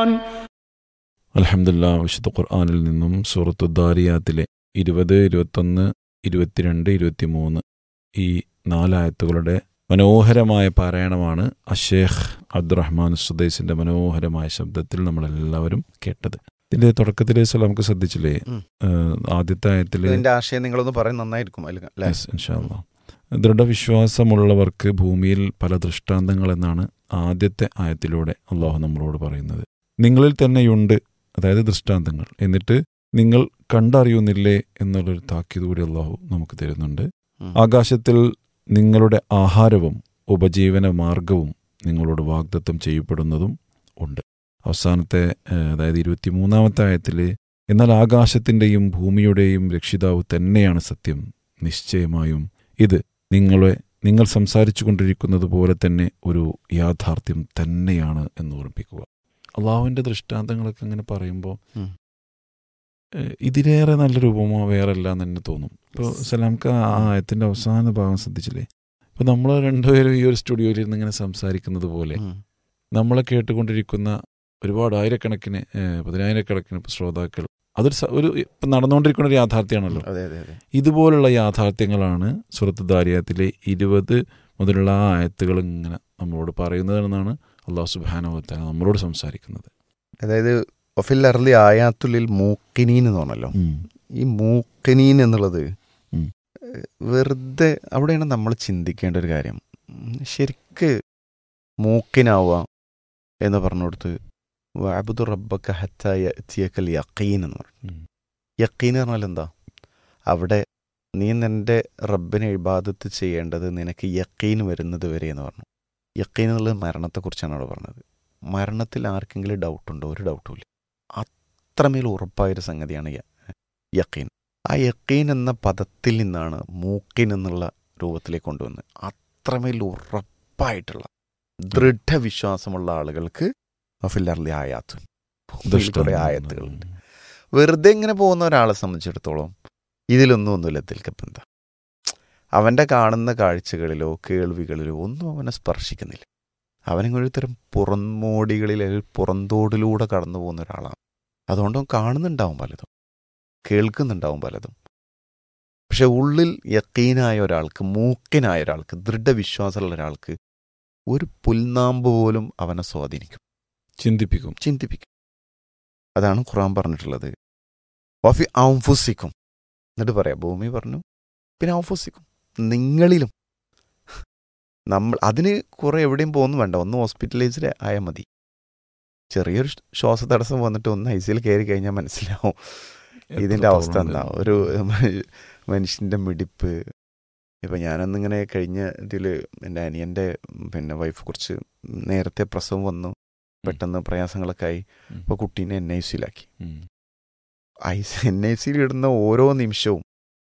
الرحمن അലഹമില്ല വിശുദ്ധ ഖുർആാനിൽ നിന്നും സൂറത്തു ദാരിയാത്തിലെ ഇരുപത് ഇരുപത്തൊന്ന് ഇരുപത്തിരണ്ട് ഇരുപത്തിമൂന്ന് ഈ നാലായത്തുകളുടെ മനോഹരമായ പാരായണമാണ് അഷേഖ് അബ്ദുറഹ്മാൻ സുദൈസിന്റെ മനോഹരമായ ശബ്ദത്തിൽ നമ്മളെല്ലാവരും കേട്ടത് ഇതിന്റെ തുടക്കത്തിലെ നമുക്ക് ശ്രദ്ധിച്ചില്ലേ ഉം. ഏഹ്, ആദ്യത്തെ ആയത്തില് ഇതിന്റെ ആശയം നിങ്ങളൊന്ന് പറയാൻ നന്നായിരിക്കും അതിൽ അല്ലേ Yes, ഇൻഷാ അല്ലാ. ദൃഢവിശ്വാസമുള്ളവർക്ക് ഭൂമിയിൽ പല ദൃഷ്ടാന്തങ്ങൾ എന്നാണ് ആദ്യത്തെ ആയത്തിലൂടെ അള്ളാഹു നമ്മളോട് പറയുന്നത് നിങ്ങളിൽ തന്നെയുണ്ട് അതായത് ദൃഷ്ടാന്തങ്ങൾ എന്നിട്ട് നിങ്ങൾ കണ്ടറിയുന്നില്ലേ എന്നുള്ളൊരു താക്കീത് കൂടി അള്ളാഹു നമുക്ക് തരുന്നുണ്ട് ഉം. ആകാശത്തിൽ നിങ്ങളുടെ ആഹാരവും ഉപജീവന മാർഗവും നിങ്ങളോട് വാഗ്ദത്തം ചെയ്യപ്പെടുന്നതും ഉണ്ട് അവസാനത്തെ ഏഹ്, അതായത് ഇരുപത്തിമൂന്നാമത്തെ ആയത്തിൽ എന്നാൽ ആകാശത്തിൻ്റെയും ഭൂമിയുടെയും രക്ഷിതാവ് തന്നെയാണ് സത്യം നിശ്ചയമായും ഇത് നിങ്ങളെ നിങ്ങൾ സംസാരിച്ചു കൊണ്ടിരിക്കുന്നത് പോലെ തന്നെ ഒരു യാഥാർത്ഥ്യം തന്നെയാണ് എന്ന് ഓർമ്മിപ്പിക്കുക അള്ളാഹുവിൻ്റെ ദൃഷ്ടാന്തങ്ങളൊക്കെ അങ്ങനെ പറയുമ്പോൾ ഉം. ഏഹ്, ഇതിലേറെ നല്ലൊരു ഉപമ വേറല്ല എന്ന് തന്നെ തോന്നും ഇപ്പോൾ സലാംക്ക് ആ ആയത്തിൻ്റെ അവസാന ഭാഗം ശ്രദ്ധിച്ചില്ലേ ഇപ്പോൾ നമ്മൾ രണ്ടുപേരും ഈ ഒരു സ്റ്റുഡിയോയിൽ ഇരുന്ന് ഇങ്ങനെ സംസാരിക്കുന്നത് പോലെ ഉം. നമ്മളെ കേട്ടുകൊണ്ടിരിക്കുന്ന ഒരുപാട് ആയിരക്കണക്കിന് ഏഹ്, പതിനായിരക്കണക്കിന് ശ്രോതാക്കൾ അതൊരു സ- ഒരു ഇപ്പം നടന്നുകൊണ്ടിരിക്കുന്ന ഒരു യാഥാർത്ഥ്യമാണല്ലോ അതെ അതെ അതെ ഇതുപോലുള്ള യാഥാർത്ഥ്യങ്ങളാണ് സുഹൃത്ത് ദാരിയാത്തിലെ ഇരുപത് മുതലുള്ള ആ ആയത്തുകൾ ഇങ്ങനെ നമ്മളോട് പറയുന്നതെന്നാണ് അള്ളാഹു സുബാനുവത്താൻ നമ്മളോട് സംസാരിക്കുന്നത് അതായത് ഒഫിൽ അർലി ആയാത്തുള്ളിൽ മൂക്കിനീൻ എന്ന് പറഞ്ഞല്ലോ ഈ മൂക്കിനീൻ എന്നുള്ളത് ഉം. ഏഹ്, വെറുതെ അവിടെയാണ് നമ്മൾ ചിന്തിക്കേണ്ട ഒരു കാര്യം ഉം, ശരിക്ക് മൂക്കിനാവുക എന്ന് പറഞ്ഞു കൊടുത്ത് വാബുദു റബ്ബക്ക ഹത്തായ എത്തിയക്കൽ യക്കീൻ എന്ന് പറഞ്ഞു ഉം. യക്കീൻ എന്ന് പറഞ്ഞാൽ എന്താ അവിടെ നീ നിന്റെ റബ്ബിനെ ഇബാദത്ത് ചെയ്യേണ്ടത് നിനക്ക് യക്കീൻ വരുന്നത് വരെ എന്ന് പറഞ്ഞു യക്കീൻ എന്നുള്ളത് മരണത്തെക്കുറിച്ചാണ് അവിടെ പറഞ്ഞത് മരണത്തിൽ ആർക്കെങ്കിലും ഡൗട്ടുണ്ടോ ഒരു ഡൗട്ടും ഇല്ല അത്രമേൽ ഉറപ്പായൊരു സംഗതിയാണ് യ- യക്കീൻ ആ യക്കീൻ എന്ന പദത്തിൽ നിന്നാണ് മൂക്കിൻ എന്നുള്ള രൂപത്തിലേക്ക് കൊണ്ടുവന്നത് അത്രമേൽ ഉറപ്പായിട്ടുള്ള ദൃഢവിശ്വാസമുള്ള ആളുകൾക്ക് നഫില്ലർലി ആയാത്ത് ഭൂമിയിൽ കുറേ ആയത്തുകളുണ്ട് വെറുതെ ഇങ്ങനെ പോകുന്ന ഒരാളെ സംബന്ധിച്ചിടത്തോളം ഇതിലൊന്നും ഒന്നുമില്ല ഇതിൽക്കപ്പം എന്താ അവൻ്റെ കാണുന്ന കാഴ്ചകളിലോ കേൾവികളിലോ ഒന്നും അവനെ സ്പർശിക്കുന്നില്ല അവനിങ്ങനെ ഒരു തരം പുറംമോടികളിൽ അല്ലെങ്കിൽ പുറന്തോടിലൂടെ കടന്നു പോകുന്ന ഒരാളാണ് അതുകൊണ്ട് അവൻ കാണുന്നുണ്ടാവും പലതും കേൾക്കുന്നുണ്ടാവും പലതും പക്ഷെ ഉള്ളിൽ യക്കീനായ ഒരാൾക്ക് മൂക്കിനായ ഒരാൾക്ക് ദൃഢവിശ്വാസമുള്ള ഒരാൾക്ക് ഒരു പുൽനാമ്പ് പോലും അവനെ സ്വാധീനിക്കും ചിന്തിപ്പിക്കും ചിന്തിപ്പിക്കും അതാണ് ഖുറാൻ പറഞ്ഞിട്ടുള്ളത് വഫി ഔഫുസിക്കും എന്നിട്ട് പറയാം ഭൂമി പറഞ്ഞു പിന്നെ ഔഫുസിക്കും നിങ്ങളിലും നമ്മൾ അതിന് കുറെ എവിടെയും പോകുന്നു വേണ്ട ഒന്ന് ഹോസ്പിറ്റലൈസ്ഡ് ആയാൽ മതി ചെറിയൊരു ശ്വാസ തടസ്സം വന്നിട്ട് ഒന്ന് ഐ സിയിൽ കയറി കഴിഞ്ഞാൽ മനസ്സിലാവും ഇതിൻ്റെ അവസ്ഥ എന്താ ഒരു മനുഷ്യൻ്റെ മിടിപ്പ് ഇപ്പം ഞാനന്നിങ്ങനെ കഴിഞ്ഞ ഇതിൽ എൻ്റെ അനിയൻ്റെ പിന്നെ വൈഫ് കുറച്ച് നേരത്തെ പ്രസവം വന്നു പെട്ടെന്ന് പ്രയാസങ്ങളൊക്കെ ആയി ഉം. അപ്പോൾ കുട്ടീനെ എൻ ഐ സിയിലാക്കി ഉം. ഐ സി എൻ ഐ സിയിൽ ഇടുന്ന ഓരോ നിമിഷവും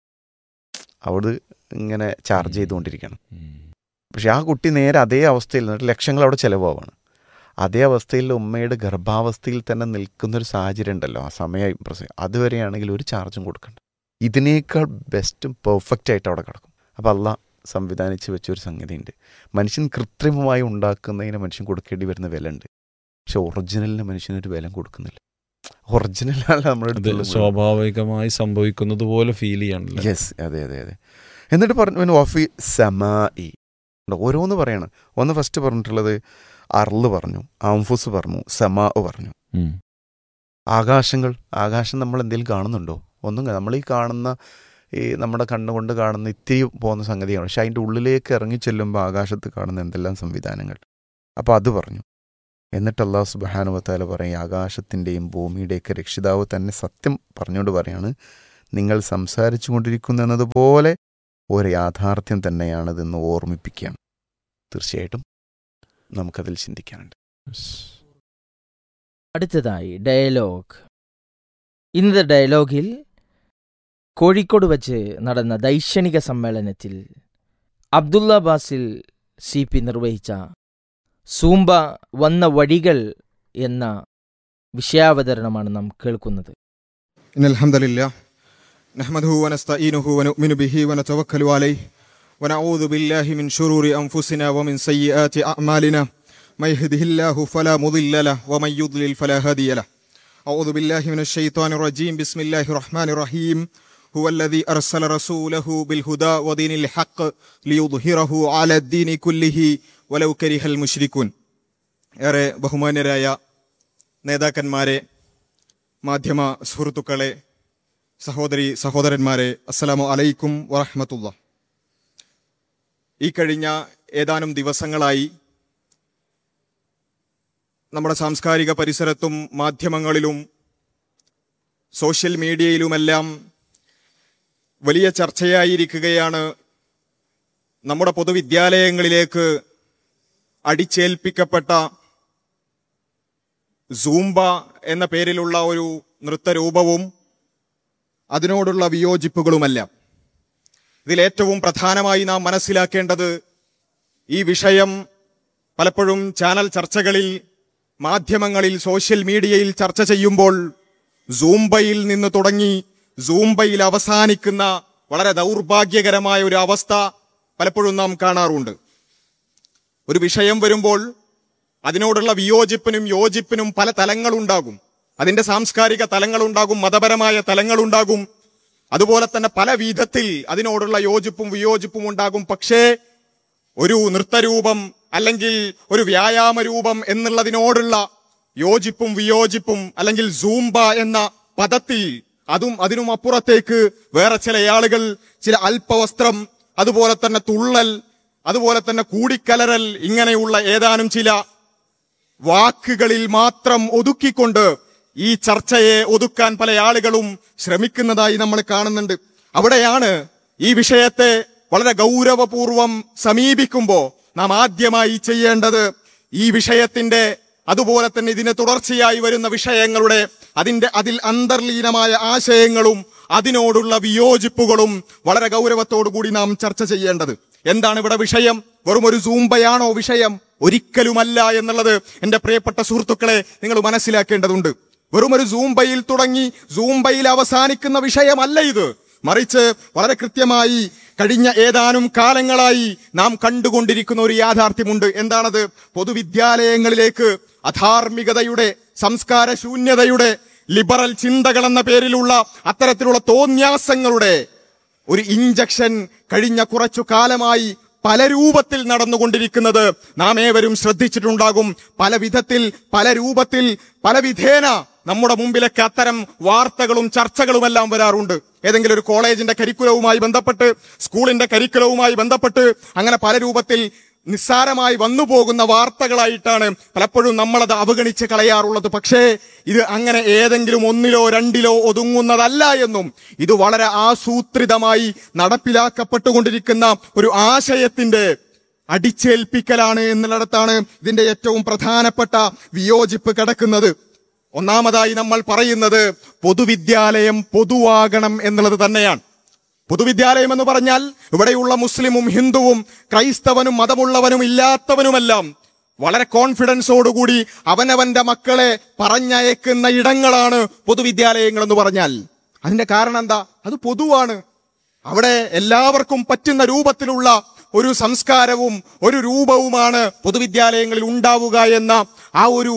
അവിടെ ഇങ്ങനെ ചാർജ് ചെയ്തുകൊണ്ടിരിക്കണം ഉം. പക്ഷെ ആ കുട്ടി നേരെ അതേ അവസ്ഥയിൽ നിന്നിട്ട് ലക്ഷങ്ങൾ അവിടെ ചിലവാണ് അതേ അവസ്ഥയിൽ ഉമ്മയുടെ ഗർഭാവസ്ഥയിൽ തന്നെ നിൽക്കുന്ന ഒരു സാഹചര്യം ഉണ്ടല്ലോ ആ സമയം പ്രസവം അതുവരെയാണെങ്കിൽ ഒരു ചാർജും കൊടുക്കണ്ട ഇതിനേക്കാൾ ബെസ്റ്റും പെർഫെക്റ്റ് ആയിട്ട് അവിടെ കിടക്കും അപ്പം അല്ല സംവിധാനിച്ച് വെച്ചൊരു സംഗതിയുണ്ട് മനുഷ്യൻ കൃത്രിമമായി ഉണ്ടാക്കുന്നതിന് മനുഷ്യൻ കൊടുക്കേണ്ടി വരുന്ന വില ഉണ്ട് പക്ഷെ ഒറിജിനലിന് മനുഷ്യനൊരു വില കൊടുക്കുന്നില്ല ഒറിജിനലാണ് നമ്മുടെ അത് അടുത്തുള്ള മുഴുവൻ. സ്വാഭാവികമായി സംഭവിക്കുന്നത് പോലെ ഫീൽ ചെയ്യാണല്ലോ യെസ് അതെ അതെ അതെ എന്നിട്ട് പറഞ്ഞു ഓഫി സമായി ഓരോന്ന് പറയാണ് ഒന്ന് ഫസ്റ്റ് പറഞ്ഞിട്ടുള്ളത് അർള് പറഞ്ഞു ആംഫുസ് പറഞ്ഞു സമാ പറഞ്ഞു ഉം. ആകാശങ്ങൾ ആകാശം നമ്മൾ എന്തെങ്കിലും കാണുന്നുണ്ടോ ഒന്നും കാ- നമ്മൾ ഈ കാണുന്ന ഈ നമ്മുടെ കണ്ണുകൊണ്ട് കാണുന്ന ഇത്തിരി പോകുന്ന സംഗതിയാണ് പക്ഷെ അതിൻ്റെ ഉള്ളിലേക്ക് ഇറങ്ങി ചെല്ലുമ്പോൾ ആകാശത്ത് കാണുന്ന എന്തെല്ലാം സംവിധാനങ്ങൾ അപ്പോൾ അത് പറഞ്ഞു എന്നിട്ട് അള്ളാഹു സുബാനുവത്താല പറയും ആകാശത്തിൻ്റെയും ഭൂമിയുടെയൊക്കെ രക്ഷിതാവ് തന്നെ സത്യം പറഞ്ഞുകൊണ്ട് പറയാണ് നിങ്ങൾ സംസാരിച്ചു കൊണ്ടിരിക്കുന്നതുപോലെ ഒരു യാഥാർത്ഥ്യം തന്നെയാണിതെന്ന് ഓർമ്മിപ്പിക്കുകയാണ് തീർച്ചയായിട്ടും നമുക്കതിൽ ചിന്തിക്കാനുണ്ട് Yes. അടുത്തതായി ഡയലോഗ് ഇന്നത്തെ ഡയലോഗിൽ കോഴിക്കോട് വച്ച് നടന്ന ദൈക്ഷണിക സമ്മേളനത്തിൽ അബ്ദുള്ള ബാസിൽ സി പി നിർവഹിച്ച സൂംബ വന്ന വഴികൾ എന്ന വിഷയാവതരണമാണ് നാം കേൾക്കുന്നത് إن الحمد لله نحمده ونستعينه ونؤمن به ونتوكل عليه ونعوذ بالله من شرور أنفسنا ومن سيئات أعمالنا من يهده الله فلا مضل له ومن يضلل فلا هادي له أعوذ بالله من الشيطان الرجيم بسم الله الرحمن الرحيم هو الذي أرسل رسوله بالهدى ودين الحق ليظهره على الدين كله ولو كره المشركون ഏറെ ബഹുമാന്യരായ നേതാക്കന്മാരെ മാധ്യമ സുഹൃത്തുക്കളെ സഹോദരി സഹോദരന്മാരെ അസ്സലാമു അലൈക്കും വറഹമത്തുള്ള ഈ കഴിഞ്ഞ ഏതാനും ദിവസങ്ങളായി നമ്മുടെ സാംസ്കാരിക പരിസരത്തും മാധ്യമങ്ങളിലും സോഷ്യൽ മീഡിയയിലുമെല്ലാം വലിയ ചർച്ചയായിരിക്കുകയാണ് നമ്മുടെ പൊതുവിദ്യാലയങ്ങളിലേക്ക് അടിച്ചേൽപ്പിക്കപ്പെട്ട സൂംബ എന്ന പേരിലുള്ള ഒരു നൃത്തരൂപവും അതിനോടുള്ള വിയോജിപ്പുകളുമെല്ലാം ഇതിലേറ്റവും പ്രധാനമായി നാം മനസ്സിലാക്കേണ്ടത് ഈ വിഷയം പലപ്പോഴും ചാനൽ ചർച്ചകളിൽ മാധ്യമങ്ങളിൽ സോഷ്യൽ മീഡിയയിൽ ചർച്ച ചെയ്യുമ്പോൾ സൂംബയിൽ നിന്ന് തുടങ്ങി സൂംബയിൽ അവസാനിക്കുന്ന വളരെ ദൗർഭാഗ്യകരമായ ഒരു അവസ്ഥ പലപ്പോഴും നാം കാണാറുണ്ട് ഒരു വിഷയം വരുമ്പോൾ അതിനോടുള്ള വിയോജിപ്പിനും യോജിപ്പിനും പല തലങ്ങളുണ്ടാകും അതിന്റെ സാംസ്കാരിക തലങ്ങളുണ്ടാകും മതപരമായ തലങ്ങളുണ്ടാകും അതുപോലെ തന്നെ പല വിധത്തിൽ അതിനോടുള്ള യോജിപ്പും വിയോജിപ്പും ഉണ്ടാകും പക്ഷേ ഒരു നൃത്തരൂപം അല്ലെങ്കിൽ ഒരു വ്യായാമ രൂപം എന്നുള്ളതിനോടുള്ള യോജിപ്പും വിയോജിപ്പും അല്ലെങ്കിൽ സൂംബ എന്ന പദത്തിൽ അതും അതിനും അപ്പുറത്തേക്ക് വേറെ ചില ആളുകൾ ചില അല്പവസ്ത്രം അതുപോലെ തന്നെ തുള്ളൽ അതുപോലെ തന്നെ കൂടിക്കലരൽ ഇങ്ങനെയുള്ള ഏതാനും ചില വാക്കുകളിൽ മാത്രം ഒതുക്കിക്കൊണ്ട് ഈ ചർച്ചയെ ഒതുക്കാൻ പല ആളുകളും ശ്രമിക്കുന്നതായി നമ്മൾ കാണുന്നുണ്ട് അവിടെയാണ് ഈ വിഷയത്തെ വളരെ ഗൗരവപൂർവം സമീപിക്കുമ്പോ നാം ആദ്യമായി ചെയ്യേണ്ടത് ഈ വിഷയത്തിന്റെ അതുപോലെ തന്നെ ഇതിന് തുടർച്ചയായി വരുന്ന വിഷയങ്ങളുടെ അതിന്റെ അതിൽ അന്തർലീനമായ ആശയങ്ങളും അതിനോടുള്ള വിയോജിപ്പുകളും വളരെ ഗൗരവത്തോടു കൂടി നാം ചർച്ച ചെയ്യേണ്ടത് എന്താണ് ഇവിടെ വിഷയം വെറും ഒരു സൂംബയാണോ വിഷയം ഒരിക്കലുമല്ല എന്നുള്ളത് എന്റെ പ്രിയപ്പെട്ട സുഹൃത്തുക്കളെ നിങ്ങൾ മനസ്സിലാക്കേണ്ടതുണ്ട് വെറും ഒരു സൂംബയിൽ തുടങ്ങി സൂംബയിൽ അവസാനിക്കുന്ന വിഷയമല്ല ഇത് മറിച്ച് വളരെ കൃത്യമായി കഴിഞ്ഞ ഏതാനും കാലങ്ങളായി നാം കണ്ടുകൊണ്ടിരിക്കുന്ന ഒരു യാഥാർത്ഥ്യമുണ്ട് എന്താണത് പൊതുവിദ്യാലയങ്ങളിലേക്ക് അധാർമികതയുടെ സംസ്കാര ശൂന്യതയുടെ ലിബറൽ ചിന്തകൾ എന്ന പേരിലുള്ള അത്തരത്തിലുള്ള തോന്യാസങ്ങളുടെ ഒരു ഇഞ്ചക്ഷൻ കഴിഞ്ഞ കുറച്ചു കാലമായി പല രൂപത്തിൽ നടന്നുകൊണ്ടിരിക്കുന്നത് നാം ഏവരും ശ്രദ്ധിച്ചിട്ടുണ്ടാകും പല വിധത്തിൽ പല രൂപത്തിൽ പല വിധേന നമ്മുടെ മുമ്പിലൊക്കെ അത്തരം വാർത്തകളും ചർച്ചകളുമെല്ലാം വരാറുണ്ട് ഏതെങ്കിലും ഒരു കോളേജിന്റെ കരിക്കുലവുമായി ബന്ധപ്പെട്ട് സ്കൂളിന്റെ കരിക്കുലവുമായി ബന്ധപ്പെട്ട് അങ്ങനെ പല രൂപത്തിൽ നിസ്സാരമായി വന്നു പോകുന്ന വാർത്തകളായിട്ടാണ് പലപ്പോഴും നമ്മളത് അവഗണിച്ച് കളയാറുള്ളത് പക്ഷേ ഇത് അങ്ങനെ ഏതെങ്കിലും ഒന്നിലോ രണ്ടിലോ ഒതുങ്ങുന്നതല്ല എന്നും ഇത് വളരെ ആസൂത്രിതമായി നടപ്പിലാക്കപ്പെട്ടുകൊണ്ടിരിക്കുന്ന ഒരു ആശയത്തിന്റെ അടിച്ചേൽപ്പിക്കലാണ് എന്നുള്ളിടത്താണ് ഇതിന്റെ ഏറ്റവും പ്രധാനപ്പെട്ട വിയോജിപ്പ് കിടക്കുന്നത് ഒന്നാമതായി നമ്മൾ പറയുന്നത് പൊതുവിദ്യാലയം പൊതുവാകണം എന്നുള്ളത് തന്നെയാണ് പൊതുവിദ്യാലയം എന്ന് പറഞ്ഞാൽ ഇവിടെയുള്ള മുസ്ലിമും ഹിന്ദുവും ക്രൈസ്തവനും മതമുള്ളവനും ഇല്ലാത്തവനുമെല്ലാം വളരെ കോൺഫിഡൻസോടുകൂടി അവനവന്റെ മക്കളെ പറഞ്ഞയക്കുന്ന ഇടങ്ങളാണ് പൊതുവിദ്യാലയങ്ങൾ എന്ന് പറഞ്ഞാൽ അതിന്റെ കാരണം എന്താ അത് പൊതുവാണ് അവിടെ എല്ലാവർക്കും പറ്റുന്ന രൂപത്തിലുള്ള ഒരു സംസ്കാരവും ഒരു രൂപവുമാണ് പൊതുവിദ്യാലയങ്ങളിൽ ഉണ്ടാവുക എന്ന ആ ഒരു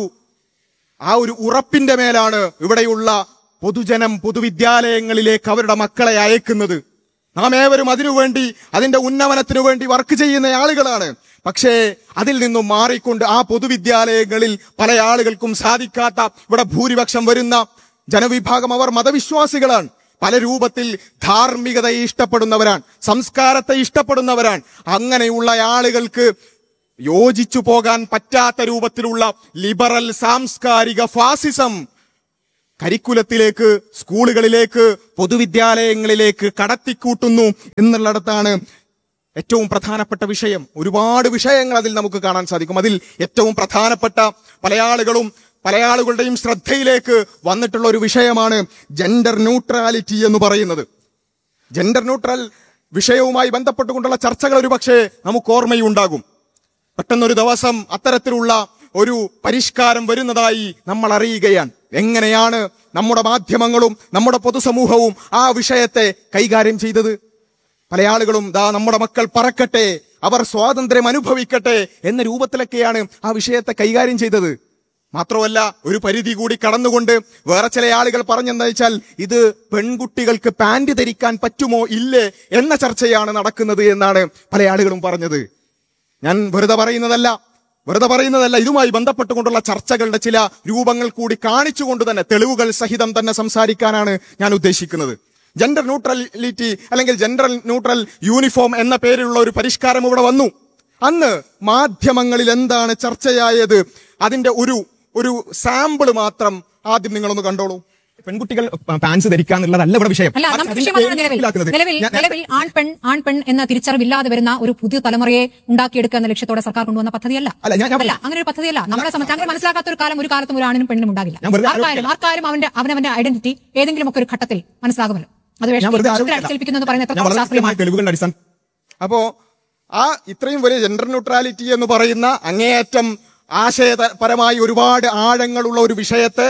ആ ഒരു ഉറപ്പിന്റെ മേലാണ് ഇവിടെയുള്ള പൊതുജനം പൊതുവിദ്യാലയങ്ങളിലേക്ക് അവരുടെ മക്കളെ അയക്കുന്നത് നാം ഏവരും അതിനുവേണ്ടി അതിന്റെ ഉന്നമനത്തിനു വേണ്ടി വർക്ക് ചെയ്യുന്ന ആളുകളാണ് പക്ഷേ അതിൽ നിന്നും മാറിക്കൊണ്ട് ആ പൊതുവിദ്യാലയങ്ങളിൽ പല ആളുകൾക്കും സാധിക്കാത്ത ഇവിടെ ഭൂരിപക്ഷം വരുന്ന ജനവിഭാഗം അവർ മതവിശ്വാസികളാണ് പല രൂപത്തിൽ ധാർമ്മികതയെ ഇഷ്ടപ്പെടുന്നവരാണ് സംസ്കാരത്തെ ഇഷ്ടപ്പെടുന്നവരാണ് അങ്ങനെയുള്ള ആളുകൾക്ക് യോജിച്ചു പോകാൻ പറ്റാത്ത രൂപത്തിലുള്ള ലിബറൽ സാംസ്കാരിക ഫാസിസം കരിക്കുലത്തിലേക്ക് സ്കൂളുകളിലേക്ക് പൊതുവിദ്യാലയങ്ങളിലേക്ക് കടത്തിക്കൂട്ടുന്നു എന്നുള്ളിടത്താണ് ഏറ്റവും പ്രധാനപ്പെട്ട വിഷയം ഒരുപാട് വിഷയങ്ങൾ അതിൽ നമുക്ക് കാണാൻ സാധിക്കും അതിൽ ഏറ്റവും പ്രധാനപ്പെട്ട പല ആളുകളും പല ആളുകളുടെയും ശ്രദ്ധയിലേക്ക് വന്നിട്ടുള്ള ഒരു വിഷയമാണ് ജെൻഡർ ന്യൂട്രാലിറ്റി എന്ന് പറയുന്നത് ജെൻഡർ ന്യൂട്രൽ വിഷയവുമായി ബന്ധപ്പെട്ടുകൊണ്ടുള്ള ചർച്ചകൾ ഒരു പക്ഷേ നമുക്ക് ഓർമ്മയുണ്ടാകും പെട്ടെന്നൊരു ദിവസം അത്തരത്തിലുള്ള ഒരു പരിഷ്കാരം വരുന്നതായി നമ്മൾ അറിയുകയാണ് എങ്ങനെയാണ് നമ്മുടെ മാധ്യമങ്ങളും നമ്മുടെ പൊതുസമൂഹവും ആ വിഷയത്തെ കൈകാര്യം ചെയ്തത് പല ആളുകളും ദാ നമ്മുടെ മക്കൾ പറക്കട്ടെ അവർ സ്വാതന്ത്ര്യം അനുഭവിക്കട്ടെ എന്ന രൂപത്തിലൊക്കെയാണ് ആ വിഷയത്തെ കൈകാര്യം ചെയ്തത് മാത്രമല്ല ഒരു പരിധി കൂടി കടന്നുകൊണ്ട് വേറെ ചില ആളുകൾ പറഞ്ഞെന്താ വെച്ചാൽ ഇത് പെൺകുട്ടികൾക്ക് പാന്റ് ധരിക്കാൻ പറ്റുമോ ഇല്ലേ എന്ന ചർച്ചയാണ് നടക്കുന്നത് എന്നാണ് പല ആളുകളും പറഞ്ഞത് ഞാൻ വെറുതെ പറയുന്നതല്ല വെറുതെ പറയുന്നതല്ല ഇതുമായി ബന്ധപ്പെട്ടുകൊണ്ടുള്ള ചർച്ചകളുടെ ചില രൂപങ്ങൾ കൂടി കാണിച്ചുകൊണ്ട് തന്നെ തെളിവുകൾ സഹിതം തന്നെ സംസാരിക്കാനാണ് ഞാൻ ഉദ്ദേശിക്കുന്നത് ജെൻഡർ ന്യൂട്രലിറ്റി അല്ലെങ്കിൽ ജെൻഡർ ന്യൂട്രൽ യൂണിഫോം എന്ന പേരിലുള്ള ഒരു പരിഷ്കാരം ഇവിടെ വന്നു അന്ന് മാധ്യമങ്ങളിൽ എന്താണ് ചർച്ചയായത് അതിന്റെ ഒരു ഒരു സാമ്പിൾ മാത്രം ആദ്യം നിങ്ങളൊന്ന് കണ്ടോളൂ പെൺകുട്ടികൾ പാൻസ് ധരിക്കുക എന്നുള്ളതല്ല ഇവിടെ വിഷയം അല്ല അത് നമ്മുടെ അതിന്റെ വിഷയം അതാണ് പേരിൽ നിലവിൽ മനസ്സിലാക്കുന്നത്. നിലവിൽ ഞാൻ- നിലവിൽ ആൺ പെൺ ആൺ പെൺ എന്ന തിരിച്ചറിവില്ലാതെ വരുന്ന ഒരു പുതിയ തലമുറയെ ഉണ്ടാക്കിയെടുക്കുക എന്ന ലക്ഷ്യത്തോടെ സർക്കാർ കൊണ്ടുവന്ന പദ്ധതിയല്ല അല്ല, ഞാൻ- ഞാൻ അല്ല അങ്ങനെ ഒരു പദ്ധതിയല്ല നമ്മളെ സംബന്ധിച്ച് അങ്ങനെ മനസ്സിലാക്കാത്ത ഒരു കാലം ഒരു കാലത്തും ഒരു ആണിനും പെണ്ണിനും ഉണ്ടാകില്ല ഞാൻ വെറുതെ ആർക്കായാലും ആർക്കായാലും അവന്റെ അവനവന്റെ ഐഡന്റിറ്റി ഏതെങ്കിലും ഒക്കെ ഒരു ഘട്ടത്തിൽ മനസ്സിലാകുമല്ലോ അത് ഞാൻ വെറുതെ വേഷം ആരോപിച്ചതല്ല. അടിച്ചേൽപ്പിക്കുന്നു എന്ന് പറയുന്നത് ഞാൻ എത്രത്തോളം വളരെ ശാസ്ത്രീയമാണ് കൃത്യമായ തെളിവുകളുടെ അടിസ്ഥാനം അപ്പോ ആ ഇത്രയും വലിയ ജെൻഡർ ന്യൂട്രാലിറ്റി എന്ന് പറയുന്ന അങ്ങേയറ്റം ആശയപരമായി ഒരുപാട് ആഴങ്ങളുള്ള ഒരു വിഷയത്തെ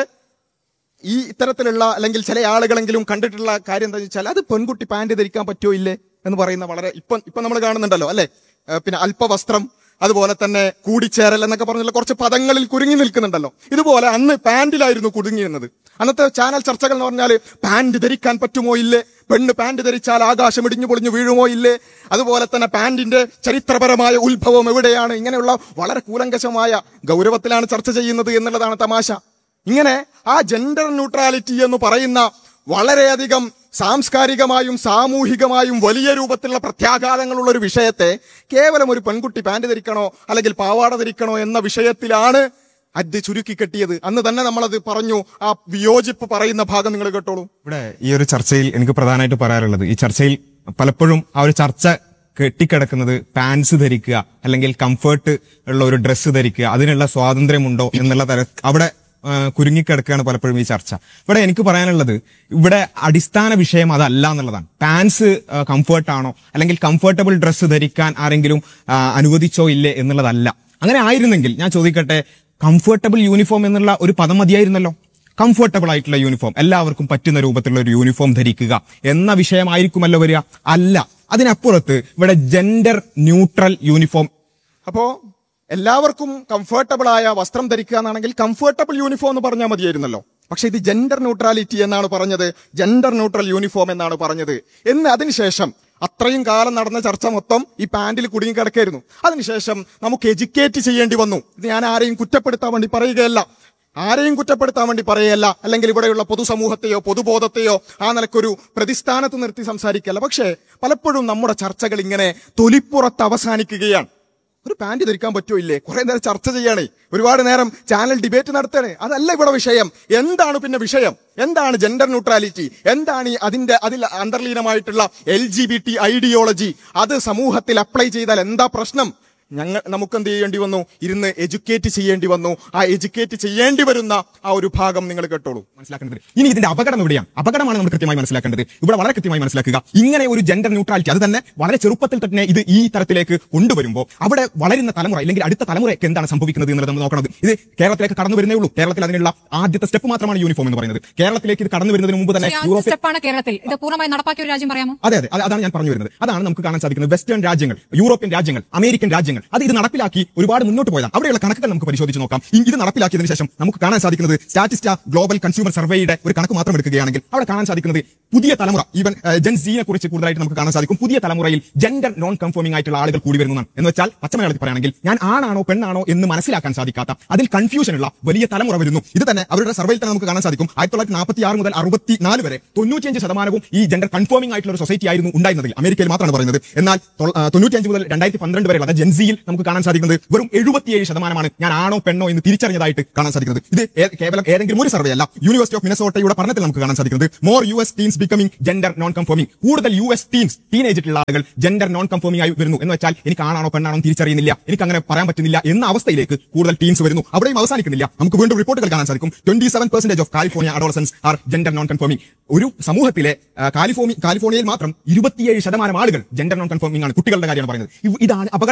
ഈ ഇത്തരത്തിലുള്ള അല്ലെങ്കിൽ ചില ആളുകളെങ്കിലും കണ്ടിട്ടുള്ള കാര്യം എന്താ വെച്ചാൽ അത് പെൺകുട്ടി പാന്റ് ധരിക്കാൻ പറ്റുമോ ഇല്ലേ എന്ന് പറയുന്ന വളരെ ഇപ്പം ഇപ്പം നമ്മൾ കാണുന്നുണ്ടല്ലോ അല്ലെ ഏഹ് പിന്നെ അല്പവസ്ത്രം അതുപോലെ തന്നെ കൂടിച്ചേരൽ എന്നൊക്കെ പറഞ്ഞുള്ള കുറച്ച് പദങ്ങളിൽ കുരുങ്ങി നിൽക്കുന്നുണ്ടല്ലോ ഇതുപോലെ അന്ന് പാന്റിലായിരുന്നു കുടുങ്ങിയിരുന്നത് അന്നത്തെ ചാനൽ ചർച്ചകൾ എന്ന് പറഞ്ഞാൽ പാന്റ് ധരിക്കാൻ പറ്റുമോ ഇല്ലേ പെണ്ണ് പാന്റ് ധരിച്ചാൽ ആകാശം ഇടിഞ്ഞു പൊളിഞ്ഞു വീഴുമോ ഇല്ലേ അതുപോലെ തന്നെ പാന്റിന്റെ ചരിത്രപരമായ ഉത്ഭവം എവിടെയാണ് ഇങ്ങനെയുള്ള വളരെ കൂലങ്കശമായ ഗൗരവത്തിലാണ് ചർച്ച ചെയ്യുന്നത് എന്നുള്ളതാണ് തമാശ ഇങ്ങനെ ആ ജെൻഡർ ന്യൂട്രാലിറ്റി എന്ന് പറയുന്ന വളരെയധികം സാംസ്കാരികമായും സാമൂഹികമായും വലിയ രൂപത്തിലുള്ള പ്രത്യാഘാതങ്ങളുള്ള ഒരു വിഷയത്തെ കേവലം ഒരു പെൺകുട്ടി പാന്റ് ധരിക്കണോ അല്ലെങ്കിൽ പാവാട ധരിക്കണോ എന്ന വിഷയത്തിലാണ് അത് ചുരുക്കി കെട്ടിയത് അന്ന് തന്നെ നമ്മളത് പറഞ്ഞു ആ വിയോജിപ്പ് പറയുന്ന ഭാഗം നിങ്ങൾ കേട്ടോളൂ ഇവിടെ ഈ ഒരു ചർച്ചയിൽ എനിക്ക് പ്രധാനമായിട്ട് പറയാറുള്ളത് ഈ ചർച്ചയിൽ പലപ്പോഴും ആ ഒരു ചർച്ച കെട്ടിക്കിടക്കുന്നത് പാൻസ് ധരിക്കുക അല്ലെങ്കിൽ കംഫർട്ട് ഉള്ള ഒരു ഡ്രസ്സ് ധരിക്കുക അതിനുള്ള സ്വാതന്ത്ര്യമുണ്ടോ എന്നുള്ള തര അവിടെ ആ, കുരുങ്ങിക്കിടക്കുകയാണ് പലപ്പോഴും ഈ ചർച്ച ഇവിടെ എനിക്ക് പറയാനുള്ളത് ഇവിടെ അടിസ്ഥാന വിഷയം അതല്ല എന്നുള്ളതാണ് പാൻസ് കംഫർട്ട് ആണോ അല്ലെങ്കിൽ കംഫർട്ടബിൾ ഡ്രസ്സ് ധരിക്കാൻ ആരെങ്കിലും ആ, അനുവദിച്ചോ ഇല്ലേ എന്നുള്ളതല്ല അങ്ങനെ ആയിരുന്നെങ്കിൽ ഞാൻ ചോദിക്കട്ടെ കംഫർട്ടബിൾ യൂണിഫോം എന്നുള്ള ഒരു പദം മതിയായിരുന്നല്ലോ കംഫർട്ടബിൾ ആയിട്ടുള്ള യൂണിഫോം എല്ലാവർക്കും പറ്റുന്ന രൂപത്തിലുള്ള ഒരു യൂണിഫോം ധരിക്കുക എന്ന വിഷയമായിരിക്കുമല്ലോ വരിക അല്ല അതിനപ്പുറത്ത് ഇവിടെ ജെൻഡർ ന്യൂട്രൽ യൂണിഫോം അപ്പോ എല്ലാവർക്കും കംഫർട്ടബിൾ ആയ വസ്ത്രം ധരിക്കുക എന്നാണെങ്കിൽ കംഫർട്ടബിൾ യൂണിഫോം എന്ന് പറഞ്ഞാൽ മതിയായിരുന്നല്ലോ പക്ഷെ ഇത് ജെൻഡർ ന്യൂട്രാലിറ്റി എന്നാണ് പറഞ്ഞത് ജെൻഡർ ന്യൂട്രൽ യൂണിഫോം എന്നാണ് പറഞ്ഞത് എന്ന് അതിനുശേഷം അത്രയും കാലം നടന്ന ചർച്ച മൊത്തം ഈ പാന്റിൽ കുടുങ്ങി കിടക്കായിരുന്നു അതിനുശേഷം നമുക്ക് എഡ്യൂക്കേറ്റ് ചെയ്യേണ്ടി വന്നു ഇത് ഞാൻ ആരെയും കുറ്റപ്പെടുത്താൻ വേണ്ടി പറയുകയല്ല ആരെയും കുറ്റപ്പെടുത്താൻ വേണ്ടി പറയുകയല്ല അല്ലെങ്കിൽ ഇവിടെയുള്ള പൊതുസമൂഹത്തെയോ പൊതുബോധത്തെയോ ആ നിലക്കൊരു പ്രതിസ്ഥാനത്ത് നിർത്തി സംസാരിക്കല്ല പക്ഷേ പലപ്പോഴും നമ്മുടെ ചർച്ചകൾ ഇങ്ങനെ തൊലിപ്പുറത്ത് അവസാനിക്കുകയാണ് ഒരു പാന്റ് ധരിക്കാൻ പറ്റുമോ ഇല്ലേ കുറെ നേരം ചർച്ച ചെയ്യണേ ഒരുപാട് നേരം ചാനൽ ഡിബേറ്റ് നടത്തണേ അതല്ല ഇവിടെ വിഷയം എന്താണ് പിന്നെ വിഷയം എന്താണ് ജെൻഡർ ന്യൂട്രാലിറ്റി എന്താണ് ഈ അതിന്റെ അതിൽ അന്തർലീനമായിട്ടുള്ള L G B T ideology അത് സമൂഹത്തിൽ അപ്ലൈ ചെയ്താൽ എന്താ പ്രശ്നം ഞങ്ങൾ നമുക്ക് എന്ത് ചെയ്യേണ്ടി വന്നു ഇരുന്ന് എഡ്യൂക്കേറ്റ് ചെയ്യേണ്ടി വന്നു ആ എഡ്യൂക്കേറ്റ് ചെയ്യേണ്ടി വരുന്ന ആ ഒരു ഭാഗം നിങ്ങൾ കേട്ടോളൂ മനസ്സിലാക്കേണ്ടത് ഇനി ഇതിന്റെ അപകടം എവിടെയാണ് അപകടമാണ് നമ്മൾ കൃത്യമായി മനസ്സിലാക്കേണ്ടത് ഇവിടെ വളരെ കൃത്യമായി മനസ്സിലാക്കുക ഇങ്ങനെ ഒരു ജെൻഡർ ന്യൂട്രാലിറ്റി അത് തന്നെ വളരെ ചെറുപ്പത്തിൽ തന്നെ ഇത് ഈ തരത്തിലേക്ക് കൊണ്ടുവരുമ്പോൾ അവിടെ വളരുന്ന തലമുറ അല്ലെങ്കിൽ അടുത്ത തലമുറയ്ക്ക് എന്താണ് സംഭവിക്കുന്നത് എന്നുള്ളത് നമ്മൾ നോക്കണം ഇത് കേരളത്തിലേക്ക് കടന്നു വരുന്നേ ഉള്ളൂ കേരളത്തിൽ അതിനുള്ള ആദ്യത്തെ സ്റ്റെപ്പ് മാത്രമാണ് യൂണിഫോം എന്ന് പറയുന്നത് കേരളത്തിലേക്ക് ഇത് കടന്നു വരുന്നതിന് മുമ്പ് തന്നെ ആദ്യത്തെ യൂറോപ്യൻ സ്റ്റെപ്പാണ് കേരളത്തിൽ ഇത് പൂർണ്ണമായി നടപ്പാക്കിയ ഒരു രാജ്യം പറയാമോ അതെ അതെ അത് അതാണ് ഞാൻ പറഞ്ഞു വരുന്നത് അതാണ് നമുക്ക് കാണാൻ സാധിക്കുന്നത് വെസ്റ്റേൺ രാജ്യങ്ങൾ യൂറോപ്യൻ രാജ്യങ്ങൾ അമേരിക്കൻ രാജ്യങ്ങൾ അത് ഇത് നടപ്പിലാക്കി ഒരുപാട് മുന്നോട്ട് പോയതാണ് അവിടെയുള്ള കണക്കുകൾ നമുക്ക് പരിശോധിച്ച് നോക്കാം ഈ- ഇത് നടപ്പിലാക്കിയതിനു ശേഷം നമുക്ക് കാണാൻ സാധിക്കുന്നത് സ്റ്റാറ്റിസ്റ്റ ഗ്ലോബൽ കൺസ്യൂമർ സർവേയുടെ ഒരു കണക്ക് മാത്രം എടുക്കുകയാണെങ്കിൽ അവിടെ കാണാൻ സാധിക്കുന്നത് പുതിയ തലമുറ ഈവൻ ജെൻ സിയെ കുറിച്ച് കൂടുതലായിട്ട് നമുക്ക് കാണാൻ സാധിക്കും പുതിയ തലമുറയിൽ ജെൻഡർ നോൺ കൺഫേമിംഗ് ആയിട്ടുള്ള ആളുകൾ കൂടി വരുന്നതാണ് എന്ന് വെച്ചാൽ പച്ചമലയാളത്തിൽ പറയുകയാണെങ്കിൽ ഞാൻ ആണാണോ പെണ്ണാണോ എന്ന് മനസ്സിലാക്കാൻ സാധിക്കാത്ത അതിൽ കൺഫ്യൂഷൻ ഉള്ള വലിയ തലമുറ വരുന്നു ഇത് തന്നെ അവരുടെ സർവേയിൽ തന്നെ നമുക്ക് കാണാൻ സാധിക്കും ആയിരത്തി തൊള്ളായിരത്തി നാൽപ്പത്തി ആറ് മുതൽ അറുപത്തി നാല് വരെ തൊണ്ണൂറ്റിയഞ്ച് ശതമാനവും ഈ ജെൻഡർ കൺഫേമിംഗ് ആയിട്ടുള്ള ഒരു സൊസൈറ്റി ആയിരുന്നു ഉണ്ടായിരുന്നത് അമേരിക്കയിൽ മാത്രമാണ് പറയുന്നത് എന്നാൽ തൊള്ള- ആ, തൊണ്ണൂറ്റിയഞ്ച് മുതൽ രണ്ടായിരത്തി പന്ത്രണ്ട് വരെയുള്ള അതായത് ജെൻസിയിൽ നമുക്ക് കാണാൻ സാധിക്കുന്നത് വെറും എഴുപത്തിയേഴ് ശതമാനമാണ് ഞാൻ ആണോ പെണ്ണോ എന്ന് തിരിച്ചറിഞ്ഞതായിട്ട് കാണാൻ സാധിക്കുന്നത് ഇത് ഏ- കേവലം ഏതെങ്കിലും ഒരു സർവേ അല്ല യൂണിവേഴ്സിറ്റി ഓഫ് മിനസോട്ടയുടെ പഠനത്തിൽ നമുക്ക് കാണാൻ സാധിക്കുന്നത് more U S teens becoming gender non conforming കൂടുതൽ യു എസ് ടീംസ് ടീനേജിലുള്ള ആളുകൾ ജെൻഡർ നോൺ കൺഫേമിംഗ് ആയി വരുന്നു എന്ന് വെച്ചാൽ എനിക്ക് ആണാണോ പെണ്ണാണോ എന്ന് തിരിച്ചറിയുന്നില്ല എനിക്ക് അങ്ങനെ പറയാൻ പറ്റുന്നില്ല എന്ന അവസ്ഥയിലേക്ക് കൂടുതൽ ടീംസ് വരുന്നു അവിടെയും അവസാനിക്കുന്നില്ല നമുക്ക് വീണ്ടും റിപ്പോർട്ടുകൾ കാണാൻ സാധിക്കും twenty seven percentage of California adolescents are gender non conforming ഒരു സമൂഹത്തിലെ ആ, കാലിഫോർണി കാലിഫോർണിയയിൽ മാത്രം ഇരുപത്തിയേഴ് ശതമാനം ആളുകൾ ജെൻഡർ നോൺ കൺഫേമിംഗ് ആണ് കുട്ടികളുടെ കാര്യമാണ് പറയുന്നത് ഇവ് ഇതാണ് അപകടം എന്ന്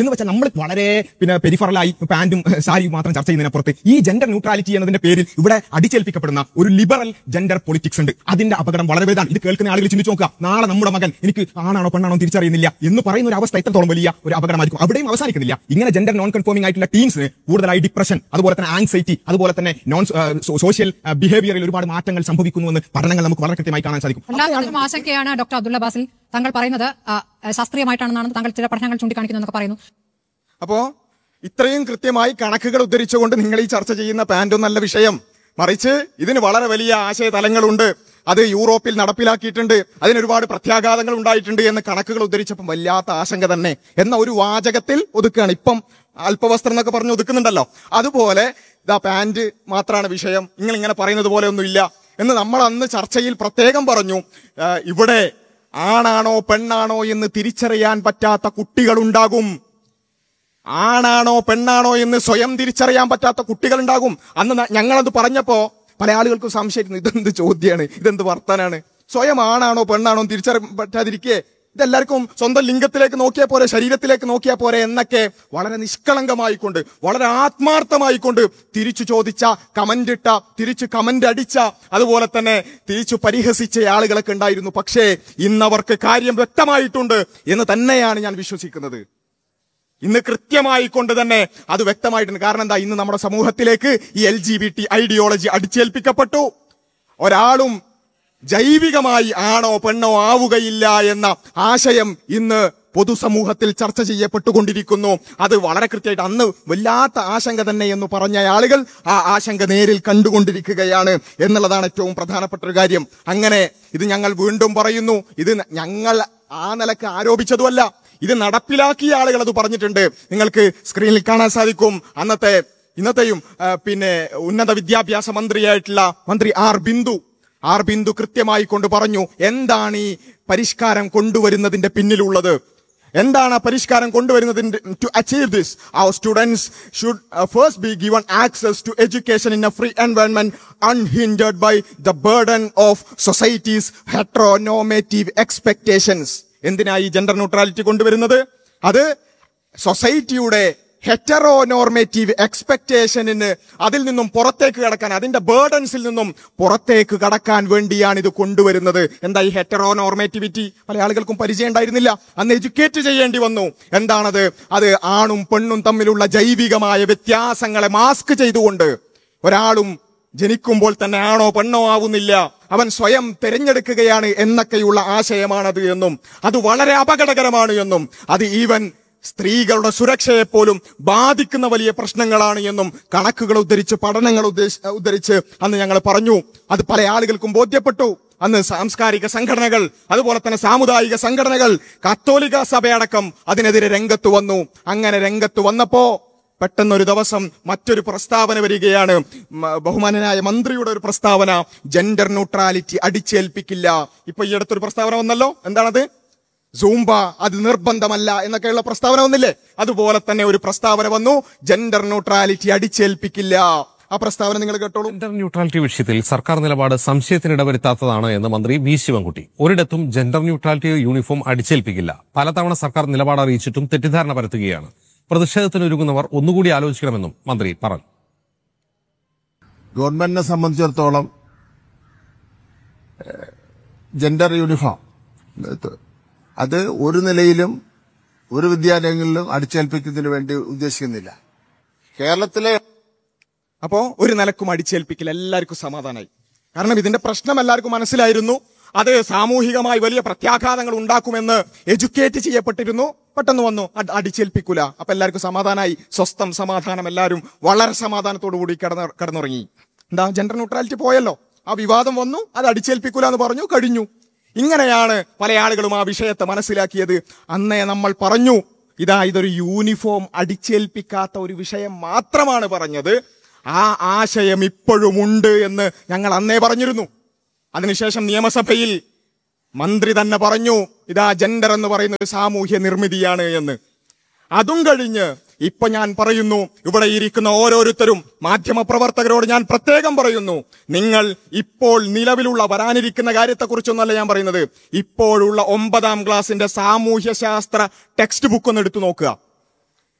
എന്ന് വെച്ചാൽ നമ്മൾ വളരെ പിന്നെ പെരിഫറലായി പാന്റും സാരിയും മാത്രം ചർച്ച ചെയ്യുന്നതിനപ്പുറത്ത് ഈ ജെൻഡർ ന്യൂട്രാലിറ്റി എന്നതിന്റെ പേരിൽ ഇവിടെ അടിച്ചേൽപ്പിക്കപ്പെടുന്ന ഒരു ലിബറൽ ജെൻഡർ പൊളിറ്റിക്സ് ഉണ്ട് അതിന്റെ അപകടം വളരെ വലുതാണ് ഇത് കേൾക്കുന്ന ആളുകൾ ചിന്തിച്ചു നോക്കുക നാളെ നമ്മുടെ മകൻ എനിക്ക് ആണാണോ പെണ്ണാണോ എന്ന് തിരിച്ചറിയുന്നില്ല എന്ന് പറയുന്ന ഒരു അവസ്ഥ എത്രത്തോളം വലിയ ഒരു അപകടമായിരിക്കും അവിടെയും അവസാനിക്കുന്നില്ല ഇങ്ങനെ ജെൻഡർ നോൺ കൺഫോമിംഗ് ആയിട്ടുള്ള ടീംസിന് കൂടുതലായി ഡിപ്രഷൻ അതുപോലെ തന്നെ ആങ്സൈറ്റി അതുപോലെ തന്നെ നോൺ സോഷ്യൽ ബിഹേവിയറിൽ ഒരുപാട് മാറ്റങ്ങൾ സംഭവിക്കുന്നുവെന്ന് പഠനങ്ങൾ നമുക്ക് വളരെ കൃത്യമായി കാണാൻ സാധിക്കും എല്ലാത്തിനും ആശങ്കയാണ് ഡോക്ടർ അബ്ദുള്ള ബാസിൽ താങ്കൾ പറയുന്നത് ആ, ശാസ്ത്രീയമായിട്ടാണെന്നാണ് താങ്കൾ ചില പഠനങ്ങൾ ചൂണ്ടിക്കാണിക്കുന്നു എന്നൊക്കെ പറയുന്നു അപ്പോ ഇത്രയും കൃത്യമായി കണക്കുകൾ ഉദ്ധരിച്ചുകൊണ്ട് നിങ്ങൾ ഈ ചർച്ച ചെയ്യുന്ന പാൻറ്റും നല്ല വിഷയം മറിച്ച് ഇതിന് വളരെ വലിയ ആശയ തലങ്ങളുണ്ട് അത് യൂറോപ്പിൽ നടപ്പിലാക്കിയിട്ടുണ്ട് അതിന് ഒരുപാട് പ്രത്യാഘാതങ്ങൾ ഉണ്ടായിട്ടുണ്ട് എന്ന് കണക്കുകൾ ഉദ്ധരിച്ചപ്പം വല്ലാത്ത ആശങ്ക തന്നെ എന്ന ഒരു വാചകത്തിൽ ഒതുക്കുകയാണ് ഇപ്പം അല്പവസ്ത്രം എന്നൊക്കെ പറഞ്ഞ് ഒതുക്കുന്നുണ്ടല്ലോ അതുപോലെ ഇതാ പാൻറ് മാത്രമാണ് വിഷയം നിങ്ങൾ ഇങ്ങനെ പറയുന്നത് പോലെ ഒന്നുമില്ല എന്ന് നമ്മൾ അന്ന് ചർച്ചയിൽ പ്രത്യേകം പറഞ്ഞു ആ, ഇവിടെ ആണാണോ പെണ്ണാണോ എന്ന് തിരിച്ചറിയാൻ പറ്റാത്ത കുട്ടികളുണ്ടാകും ആണാണോ പെണ്ണാണോ എന്ന് സ്വയം തിരിച്ചറിയാൻ പറ്റാത്ത കുട്ടികൾ ഉണ്ടാകും അന്ന് ന- ഞങ്ങളത് പറഞ്ഞപ്പോ പല ആളുകൾക്കും സംശയിക്കുന്നു ഇതെന്ത് ചോദ്യമാണ് ഇതെന്ത് വർത്താനാണ് സ്വയം ആണാണോ പെണ്ണാണോ എന്ന് തിരിച്ചറിയാൻ പറ്റാതിരിക്കെ ഇതെല്ലാവർക്കും സ്വന്തം ലിംഗത്തിലേക്ക് നോക്കിയാൽ പോരെ ശരീരത്തിലേക്ക് നോക്കിയാൽ പോരെ എന്നൊക്കെ വളരെ നിഷ്കളങ്കമായിക്കൊണ്ട് വളരെ ആത്മാർത്ഥമായിക്കൊണ്ട് തിരിച്ചു ചോദിച്ച കമന്റ് ഇട്ട തിരിച്ചു കമന്റ് അടിച്ച അതുപോലെ തന്നെ തിരിച്ചു പരിഹസിച്ച ആളുകളൊക്കെ ഉണ്ടായിരുന്നു പക്ഷേ ഇന്നവർക്ക് കാര്യം വ്യക്തമായിട്ടുണ്ട് എന്ന് തന്നെയാണ് ഞാൻ വിശ്വസിക്കുന്നത് ഇന്ന് കൃത്യമായി കൊണ്ട് തന്നെ അത് വ്യക്തമായിട്ടുണ്ട് കാരണം എന്താ ഇന്ന് നമ്മുടെ സമൂഹത്തിലേക്ക് ഈ L G B T ideology അടിച്ചേൽപ്പിക്കപ്പെട്ടു ഒരാളും ജൈവികമായി ആണോ പെണ്ണോ ആവുകയില്ല എന്ന ആശയം ഇന്ന് പൊതുസമൂഹത്തിൽ ചർച്ച ചെയ്യപ്പെട്ടുകൊണ്ടിരിക്കുന്നു അത് വളരെ കൃത്യമായിട്ട് അന്ന് വല്ലാത്ത ആശങ്ക തന്നെ എന്ന് പറഞ്ഞ ആളുകൾ ആ ആശങ്ക നേരിൽ കണ്ടുകൊണ്ടിരിക്കുകയാണ് എന്നുള്ളതാണ് ഏറ്റവും പ്രധാനപ്പെട്ട ഒരു കാര്യം അങ്ങനെ ഇത് ഞങ്ങൾ വീണ്ടും പറയുന്നു ഇത് ഞങ്ങൾ ആ നിലക്ക് ആരോപിച്ചതുമല്ല ഇത് നടപ്പിലാക്കിയ ആളുകൾ അത് പറഞ്ഞിട്ടുണ്ട് നിങ്ങൾക്ക് സ്ക്രീനിൽ കാണാൻ സാധിക്കും അന്നത്തെ ഇന്നത്തെയും ആ, പിന്നെ ഉന്നത വിദ്യാഭ്യാസ മന്ത്രിയായിട്ടുള്ള മന്ത്രി ആർ ബിന്ദു ആർ ബിന്ദു കൃത്യമായി കൊണ്ട് പറഞ്ഞു എന്താണ് ഈ പരിഷ്കാരം കൊണ്ടുവരുന്നതിന്റെ പിന്നിലുള്ളത് എന്താണ് ആ പരിഷ്കാരം കൊണ്ടുവരുന്നതിന്റെ to achieve this our students should first be given access to education in a free environment unhindered by the burden of society's heteronormative expectations എന്തിനായി ജെൻഡർ ന്യൂട്രാലിറ്റി കൊണ്ടുവരുന്നത് അത് സൊസൈറ്റിയുടെ ഹെറ്ററോനോർമേറ്റീവ് എക്സ്പെക്ടേഷനിന് അതിൽ നിന്നും പുറത്തേക്ക് കടക്കാൻ അതിന്റെ ബേർഡൻസിൽ നിന്നും പുറത്തേക്ക് കടക്കാൻ വേണ്ടിയാണ് ഇത് കൊണ്ടുവരുന്നത് എന്താ ഈ ഹെറ്ററോനോർമേറ്റിവിറ്റി പല ആളുകൾക്കും പരിചയം ഉണ്ടായിരുന്നില്ല അന്ന് എഡ്യൂക്കേറ്റ് ചെയ്യേണ്ടി വന്നു എന്താണത് അത് ആണും പെണ്ണും തമ്മിലുള്ള ജൈവികമായ വ്യത്യാസങ്ങളെ മാസ്ക് ചെയ്തുകൊണ്ട് ഒരാളും ജനിക്കുമ്പോൾ തന്നെ ആണോ പെണ്ണോ ആവുന്നില്ല അവൻ സ്വയം തിരഞ്ഞെടുക്കുകയാണ് എന്നൊക്കെയുള്ള ആശയമാണത് എന്നും അത് വളരെ അപകടകരമാണ് എന്നും അത് ഈവൻ സ്ത്രീകളുടെ സുരക്ഷയെ പോലും ബാധിക്കുന്ന വലിയ പ്രശ്നങ്ങളാണ് എന്നും കണക്കുകൾ ഉദ്ധരിച്ച് പഠനങ്ങൾ ഉദ്ദേശ- ഉദ്ധരിച്ച് അന്ന് ഞങ്ങൾ പറഞ്ഞു അത് പല ആളുകൾക്കും ബോധ്യപ്പെട്ടു അന്ന് സാംസ്കാരിക സംഘടനകൾ അതുപോലെ തന്നെ സാമുദായിക സംഘടനകൾ കത്തോലിക്ക സഭയടക്കം അതിനെതിരെ രംഗത്ത് വന്നു അങ്ങനെ രംഗത്ത് വന്നപ്പോ പെട്ടെന്നൊരു ദിവസം മറ്റൊരു പ്രസ്താവന വരികയാണ് മ- ബഹുമാനനായ മന്ത്രിയുടെ ഒരു പ്രസ്താവന ജെൻഡർ ന്യൂട്രാലിറ്റി അടിച്ചേൽപ്പിക്കില്ല ഇപ്പൊ ഈ അടുത്തൊരു പ്രസ്താവന വന്നല്ലോ എന്താണത് സൂംബ അത് നിർബന്ധമല്ല എന്നൊക്കെയുള്ള പ്രസ്താവന വന്നില്ലേ അതുപോലെ തന്നെ ഒരു പ്രസ്താവന വന്നു ജെൻഡർ ന്യൂട്രാലിറ്റി അടിച്ചേൽപ്പിക്കില്ല ആ പ്രസ്താവന നിങ്ങൾ കേട്ടോളൂ ജെൻഡർ ന്യൂട്രാലിറ്റി വിഷയത്തിൽ സർക്കാർ നിലപാട് സംശയത്തിനിടവരുത്താത്തതാണ് എന്ന് മന്ത്രി വി ശിവൻകുട്ടി ഒരിടത്തും ജെൻഡർ ന്യൂട്രാലിറ്റി യൂണിഫോം അടിച്ചേൽപ്പിക്കില്ല പലതവണ സർക്കാർ നിലപാട് അറിയിച്ചിട്ടും തെറ്റിദ്ധാരണ പരത്തുകയാണ് പ്രതിഷേധത്തിനൊരുങ്ങുന്നവർ ഒന്നുകൂടി ആലോചിക്കണമെന്നും മന്ത്രി പറഞ്ഞു ഗവൺമെന്റിനെ സംബന്ധിച്ചിടത്തോളം ഏഹ്, ജെൻഡർ യൂണിഫോം ഇത് അത് ഒരു നിലയിലും ഒരു വിദ്യാലയങ്ങളിലും അടിച്ചേൽപ്പിക്കുന്നതിന് വേണ്ടി ഉദ്ദേശിക്കുന്നില്ല കേരളത്തിലെ അപ്പോ ഒരു നിലക്കും അടിച്ചേൽപ്പിക്കില്ല എല്ലാവർക്കും സമാധാനമായി കാരണം ഇതിന്റെ പ്രശ്നം എല്ലാവർക്കും മനസ്സിലായിരുന്നു അത് സാമൂഹികമായി വലിയ പ്രത്യാഘാതങ്ങൾ ഉണ്ടാക്കുമെന്ന് എഡ്യൂക്കേറ്റ് ചെയ്യപ്പെട്ടിരുന്നു പെട്ടെന്ന് വന്നു അട് അടിച്ചേൽപ്പിക്കൂല അപ്പൊ എല്ലാവർക്കും സമാധാനമായി സ്വസ്ഥം സമാധാനം എല്ലാവരും വളരെ സമാധാനത്തോടു കൂടി കിടന്ന് കിടന്നുറങ്ങി എന്താ ജെൻഡർ ന്യൂട്രാലിറ്റി പോയല്ലോ ആ വിവാദം വന്നു അത് അടിച്ചേൽപ്പിക്കൂല എന്ന് പറഞ്ഞു കഴിഞ്ഞു ഇങ്ങനെയാണ് പല ആളുകളും ആ വിഷയത്തെ മനസ്സിലാക്കിയത് അന്നേ നമ്മൾ പറഞ്ഞു ഇതാ ഇതൊരു യൂണിഫോം അടിച്ചേൽപ്പിക്കാത്ത ഒരു വിഷയം മാത്രമാണ് പറഞ്ഞത് ആ ആശയം ഇപ്പോഴും ഉണ്ട് എന്ന് ഞങ്ങൾ അന്നേ പറഞ്ഞിരുന്നു അതിനുശേഷം നിയമസഭയിൽ മന്ത്രി തന്നെ പറഞ്ഞു ഇതാ ജെൻഡർ എന്ന് പറയുന്ന ഒരു സാമൂഹ്യ നിർമ്മിതിയാണ് എന്ന് അതും കഴിഞ്ഞ് ഇപ്പൊ ഞാൻ പറയുന്നു ഇവിടെ ഇരിക്കുന്ന ഓരോരുത്തരും മാധ്യമപ്രവർത്തകരോട് ഞാൻ പ്രത്യേകം പറയുന്നു നിങ്ങൾ ഇപ്പോൾ നിലവിലുള്ള വരാനിരിക്കുന്ന കാര്യത്തെക്കുറിച്ചൊന്നല്ല ഞാൻ പറയുന്നത് ഇപ്പോഴുള്ള ഒമ്പതാം ക്ലാസ്സിന്റെ സാമൂഹ്യ ശാസ്ത്ര ടെക്സ്റ്റ് ബുക്ക് ഒന്ന് എടുത്തു നോക്കുക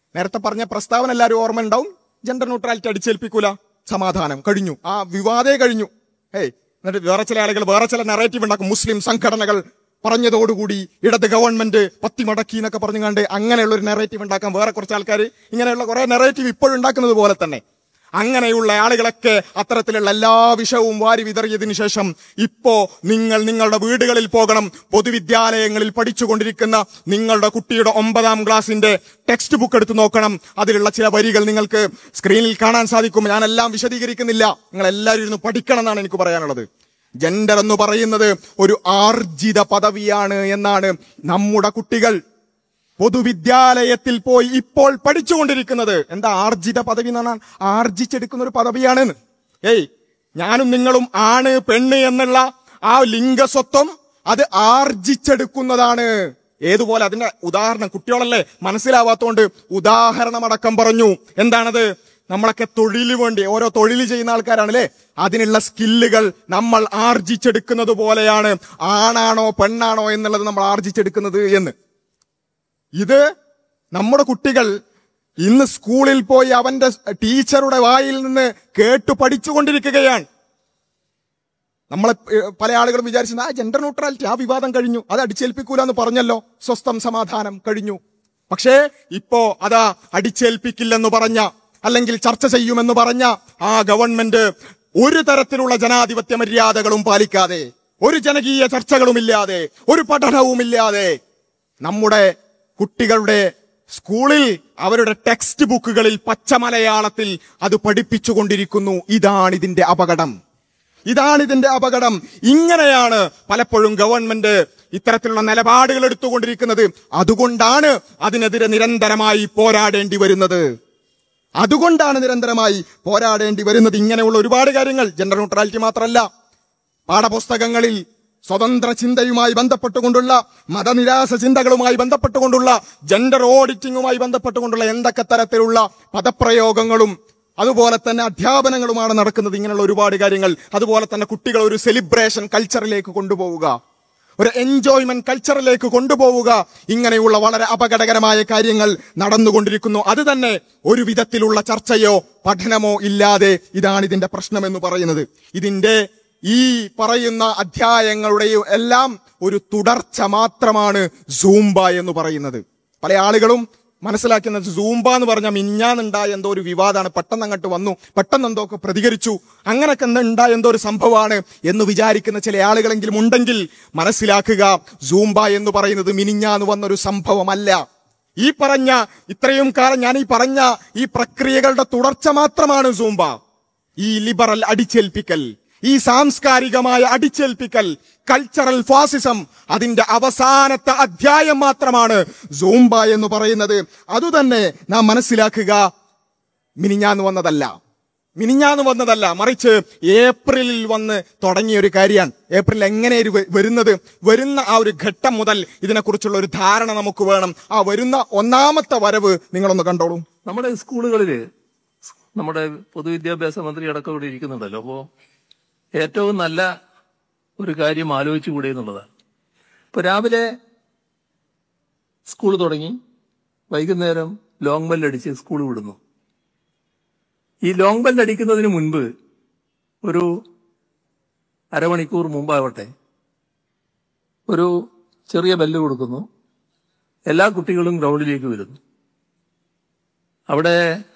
നേരത്തെ പറഞ്ഞ പ്രസ്താവന എല്ലാവരും ഓർമ്മ ഉണ്ടാവും ജെൻഡർ ന്യൂട്രാലിറ്റി അടിച്ചേൽപ്പിക്കൂല സമാധാനം കഴിഞ്ഞു ആ വിവാദേ കഴിഞ്ഞു ഏയ് എന്നിട്ട് വേറെ ചില ആളുകൾ വേറെ ചില നെറേറ്റീവ് ഉണ്ടാക്കും മുസ്ലിം സംഘടനകൾ പറഞ്ഞതോടുകൂടി ഇടത് ഗവൺമെന്റ് പത്തി മടക്കി എന്നൊക്കെ പറഞ്ഞു കണ്ട് അങ്ങനെയുള്ള ഒരു നെറേറ്റീവ് ഉണ്ടാക്കാൻ വേറെ കുറച്ച് ആൾക്കാർ ഇങ്ങനെയുള്ള കുറെ നെറേറ്റീവ് ഇപ്പോഴും ഉണ്ടാക്കുന്നത് പോലെ തന്നെ അങ്ങനെയുള്ള ആളുകളൊക്കെ അത്തരത്തിലുള്ള എല്ലാ വിഷയവും വാരി വിതറിയതിനു ശേഷം ഇപ്പോ നിങ്ങൾ നിങ്ങളുടെ വീടുകളിൽ പോകണം പൊതുവിദ്യാലയങ്ങളിൽ പഠിച്ചുകൊണ്ടിരിക്കുന്ന നിങ്ങളുടെ കുട്ടിയുടെ ഒമ്പതാം ക്ലാസ്സിന്റെ ടെക്സ്റ്റ് ബുക്ക് എടുത്ത് നോക്കണം അതിലുള്ള ചില വരികൾ നിങ്ങൾക്ക് സ്ക്രീനിൽ കാണാൻ സാധിക്കും ഞാനെല്ലാം വിശദീകരിക്കുന്നില്ല നിങ്ങൾ എല്ലാവരും ഇരുന്ന് പഠിക്കണം എന്നാണ് എനിക്ക് പറയാനുള്ളത് ജെൻഡർ എന്ന് പറയുന്നത് ഒരു ആർജിത പദവിയാണ് എന്നാണ് നമ്മുടെ കുട്ടികൾ പൊതുവിദ്യാലയത്തിൽ പോയി ഇപ്പോൾ പഠിച്ചുകൊണ്ടിരിക്കുന്നത് എന്താ ആർജിത പദവി എന്ന് പറഞ്ഞാൽ ആർജിച്ചെടുക്കുന്ന ഒരു പദവിയാണ് ഏയ് ഞാനും നിങ്ങളും ആണ് പെണ്ണ് എന്നുള്ള ആ ലിംഗസ്വത്വം അത് ആർജിച്ചെടുക്കുന്നതാണ് ഏതുപോലെ അതിന്റെ ഉദാഹരണം കുട്ടികളല്ലേ മനസ്സിലാവാത്തോണ്ട് ഉദാഹരണമടക്കം പറഞ്ഞു എന്താണത് നമ്മളൊക്കെ തൊഴിലിന് വേണ്ടി ഓരോ തൊഴിൽ ചെയ്യുന്ന ആൾക്കാരാണല്ലേ അതിനുള്ള സ്കില്ലുകൾ നമ്മൾ ആർജിച്ചെടുക്കുന്നത് പോലെയാണ് ആണാണോ പെണ്ണാണോ എന്നുള്ളത് നമ്മൾ ആർജിച്ചെടുക്കുന്നത് എന്ന് ഇത് നമ്മുടെ കുട്ടികൾ ഇന്ന് സ്കൂളിൽ പോയി അവന്റെ ടീച്ചറുടെ വായിൽ നിന്ന് കേട്ടു പഠിച്ചുകൊണ്ടിരിക്കുകയാണ് നമ്മളെ ഏഹ്, പല ആളുകളും വിചാരിച്ചു ആ ജെൻഡർ ന്യൂട്രാലിറ്റി ആ വിവാദം കഴിഞ്ഞു അത് അടിച്ചേൽപ്പിക്കൂല എന്ന് പറഞ്ഞല്ലോ സ്വസ്ഥം സമാധാനം കഴിഞ്ഞു പക്ഷേ ഇപ്പോ അതാ അടിച്ചേൽപ്പിക്കില്ലെന്ന് പറഞ്ഞ അല്ലെങ്കിൽ ചർച്ച ചെയ്യുമെന്ന് പറഞ്ഞ ആ ഗവൺമെന്റ് ഒരു തരത്തിലുള്ള ജനാധിപത്യ മര്യാദകളും പാലിക്കാതെ ഒരു ജനകീയ ചർച്ചകളുമില്ലാതെ ഒരു പഠനവുമില്ലാതെ നമ്മുടെ കുട്ടികളുടെ സ്കൂളിൽ അവരുടെ ടെക്സ്റ്റ് ബുക്കുകളിൽ പച്ച മലയാളത്തിൽ അത് പഠിപ്പിച്ചുകൊണ്ടിരിക്കുന്നു ഇതാണ് ഇതിന്റെ അപകടം ഇതാണ് ഇതിന്റെ അപകടം ഇങ്ങനെയാണ് പലപ്പോഴും ഗവൺമെന്റ് ഇത്തരത്തിലുള്ള നിലപാടുകൾ എടുത്തുകൊണ്ടിരിക്കുന്നത് അതുകൊണ്ടാണ് അതിനെതിരെ നിരന്തരമായി പോരാടേണ്ടി വരുന്നത് അതുകൊണ്ടാണ് നിരന്തരമായി പോരാടേണ്ടി വരുന്നത് ഇങ്ങനെയുള്ള ഒരുപാട് കാര്യങ്ങൾ ജെൻഡർ ന്യൂട്രാലിറ്റി മാത്രമല്ല പാഠപുസ്തകങ്ങളിൽ സ്വതന്ത്ര ചിന്തയുമായി ബന്ധപ്പെട്ടുകൊണ്ടുള്ള മതനിരാസ ചിന്തകളുമായി ബന്ധപ്പെട്ടുകൊണ്ടുള്ള ജെൻഡർ ഓഡിറ്റിംഗുമായി ബന്ധപ്പെട്ടുകൊണ്ടുള്ള എന്തൊക്കെ തരത്തിലുള്ള പദപ്രയോഗങ്ങളും അതുപോലെ തന്നെ അധ്യാപനങ്ങളുമാണ് നടക്കുന്നത് ഇങ്ങനെയുള്ള ഒരുപാട് കാര്യങ്ങൾ അതുപോലെ തന്നെ കുട്ടികൾ ഒരു സെലിബ്രേഷൻ കൾച്ചറിലേക്ക് കൊണ്ടുപോവുക ഒരു എൻജോയ്മെന്റ് കൾച്ചറിലേക്ക് കൊണ്ടുപോവുക ഇങ്ങനെയുള്ള വളരെ അപകടകരമായ കാര്യങ്ങൾ നടന്നുകൊണ്ടിരിക്കുന്നു അത് തന്നെ ഒരു വിധത്തിലുള്ള ചർച്ചയോ പഠനമോ ഇല്ലാതെ ഇതാണ് ഇതിന്റെ പ്രശ്നമെന്ന് പറയുന്നത് ഇതിന്റെ ഈ പറയുന്ന അധ്യായങ്ങളുടെയും എല്ലാം ഒരു തുടർച്ച മാത്രമാണ് സൂംബ എന്ന് പറയുന്നത് പല ആളുകളും മനസ്സിലാക്കുന്നത് സൂംബ എന്ന് പറഞ്ഞാൽ മിഞ്ഞാന്നുണ്ടായ എന്തോ ഒരു വിവാദമാണ് പെട്ടെന്ന് അങ്ങോട്ട് വന്നു പെട്ടെന്ന് എന്തോ ഒക്കെ പ്രതികരിച്ചു അങ്ങനൊക്കെ എന്താ ഉണ്ടായ എന്തോ ഒരു സംഭവമാണ് എന്ന് വിചാരിക്കുന്ന ചില ആളുകളെങ്കിലും ഉണ്ടെങ്കിൽ മനസ്സിലാക്കുക സൂംബ എന്ന് പറയുന്നത് മിനിഞ്ഞാന്ന് വന്നൊരു സംഭവമല്ല ഈ പറഞ്ഞ ഇത്രയും കാലം ഞാൻ ഈ പറഞ്ഞ ഈ പ്രക്രിയകളുടെ തുടർച്ച മാത്രമാണ് സൂംബ ഈ ലിബറൽ അടിച്ചേൽപ്പിക്കൽ ഈ സാംസ്കാരികമായ അടിച്ചേൽപ്പിക്കൽ കൾച്ചറൽ ഫാസിസം അതിന്റെ അവസാനത്തെ അധ്യായം മാത്രമാണ് സൂംബ എന്ന് പറയുന്നത് അതുതന്നെ നാം മനസ്സിലാക്കുക മിനിഞ്ഞാന്ന് വന്നതല്ല മിനിഞ്ഞാന്ന് വന്നതല്ല മറിച്ച് ഏപ്രിലിൽ വന്ന് തുടങ്ങിയ ഒരു കാര്യമാണ് ഏപ്രിൽ എങ്ങനെ ഇത് വ- വരുന്നത് വരുന്ന ആ ഒരു ഘട്ടം മുതൽ ഇതിനെക്കുറിച്ചുള്ള ഒരു ധാരണ നമുക്ക് വേണം ആ വരുന്ന ഒന്നാമത്തെ വരവ് നിങ്ങളൊന്ന് കണ്ടോളൂ നമ്മുടെ സ്കൂളുകളിൽ നമ്മുടെ പൊതുവിദ്യാഭ്യാസ മന്ത്രി അടക്കം ഇവിടെ ഇരിക്കുന്നുണ്ടല്ലോ അപ്പോൾ ഏറ്റവും നല്ല ഒരു കാര്യം ആലോചിച്ചുകൂടെ എന്നുള്ളതാണ് ഇപ്പൊ രാവിലെ സ്കൂൾ തുടങ്ങി വൈകുന്നേരം ലോങ് ബെല്ലടിച്ച് സ്കൂൾ വിടുന്നു ഈ ലോങ് ബെല്ലടിക്കുന്നതിന് മുൻപ് ഒരു അരമണിക്കൂർ മുമ്പാവട്ടെ ഒരു ചെറിയ ബെല്ല് കൊടുക്കുന്നു എല്ലാ കുട്ടികളും ഗ്രൗണ്ടിലേക്ക് വരുന്നു അവിടെ